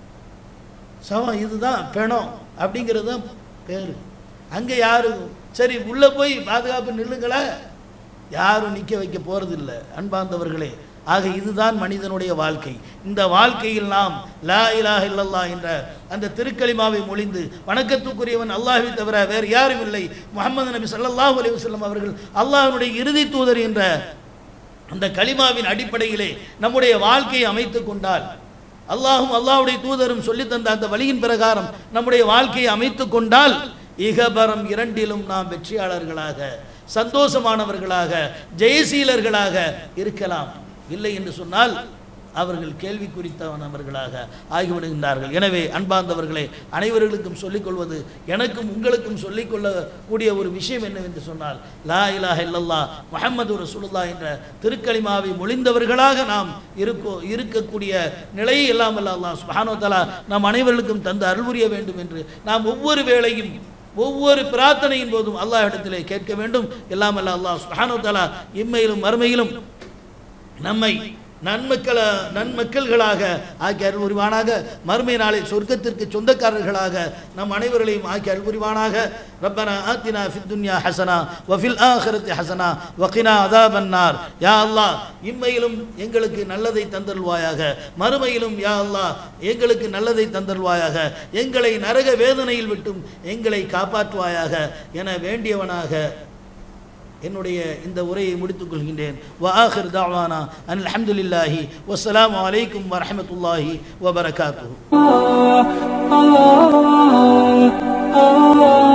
சவம் இதுதான் பிணம் அப்படிங்கிறது தான் பேர் அங்கே யாரு சரி உள்ள போய் பாதுகாப்பு நில்லுங்களா யாரும் நிற்க வைக்க போறதில்ல அன்பார்ந்தவர்களே ஆக இதுதான் மனிதனுடைய வாழ்க்கை இந்த வாழ்க்கையில் நாம் லா இலாஹ இல்லல்லாஹ் என்ற அந்த திருக்கலிமாவை மொழிந்து வணக்கத்துக்குரியவன் அல்லாஹ்வை தவிர வேறு யாரும் இல்லை முகமது நபி ஸல்லல்லாஹு அலைஹி வஸல்லம் அவர்கள் அல்லாஹ்வுடைய இறுதி தூதர் என்ற அந்த கலிமாவின் அடிப்படையிலே நம்முடைய வாழ்க்கையை அமைத்துக் கொண்டால் அல்லாஹும் அல்லாஹ்வுடைய தூதரும் சொல்லித் தந்த அந்த வழியின் பிரகாரம் நம்முடைய வாழ்க்கையை அமைத்துக் கொண்டால் இகபரம் இரண்டிலும் நாம் வெற்றியாளர்களாக சந்தோஷமானவர்களாக ஜெயசீலர்களாக இருக்கலாம் இல்லை என்று சொன்னால் அவர்கள் கேள்வி குறித்தவனவர்களாக ஆகிவிடுகின்றார்கள் எனவே அன்பார்ந்தவர்களே அனைவர்களுக்கும் சொல்லிக்கொள்வது எனக்கும் உங்களுக்கும் சொல்லிக்கொள்ளக்கூடிய ஒரு விஷயம் என்னவென்று சொன்னால் லா இலாஹ இல்லல்லாஹ் முஹம்மது ரசூலுல்லாஹ் என்ற திருக்கலிமாவை மொழிந்தவர்களாக நாம் இருக்கோ இருக்கக்கூடிய நிலையை எல்லாம் அல்ல அல்லாஹ் சுப்ஹானஹு வ தஆலா நாம் அனைவர்களுக்கும் தந்து அருள்புரிய வேண்டும் என்று நாம் ஒவ்வொரு வேளையும் ஒவ்வொரு பிரார்த்தனையின் போதும் அல்லாஹ் இடத்திலே கேட்க வேண்டும் எல்லாம் அல்ல அல்லாஹ் சுப்ஹானஹு வ தஆலா இம்மையிலும் மறுமையிலும் நம்மை நன்மக்கள நன்மக்கள்களாக ஆக்கி அருள் புரிவானாக மறுமை நாளில் சொர்க்கத்திற்கு சொந்தக்காரர்களாக நம் அனைவர்களையும் ஆக்கி அருள் புரிவானாக ரப்பனா ஆத்தினா ஃபித் துன்யா ஹசனா வஃபில் ஆஹிரத்தி ஹசனா வகினா அதாபன்னார் யா அல்லாஹ் இம்மையிலும் எங்களுக்கு நல்லதை தந்தருள்வாயாக மறுமையிலும் யா அல்லாஹ் எங்களுக்கு நல்லதை தந்தருள்வாயாக எங்களை நரக வேதனையில் விட்டும் எங்களை காப்பாற்றுவாயாக என வேண்டியவனாக என்னுடைய இந்த உரையை முடித்துக் கொள்கின்றேன் வஆஹிர் தாவானா அனில் அல்ஹம்துலில்லாஹி வஸ்ஸலாமு அலைக்கும் வரஹ்மத்துல்லாஹி வபரகாத்துஹு ah, ah, ah, ah.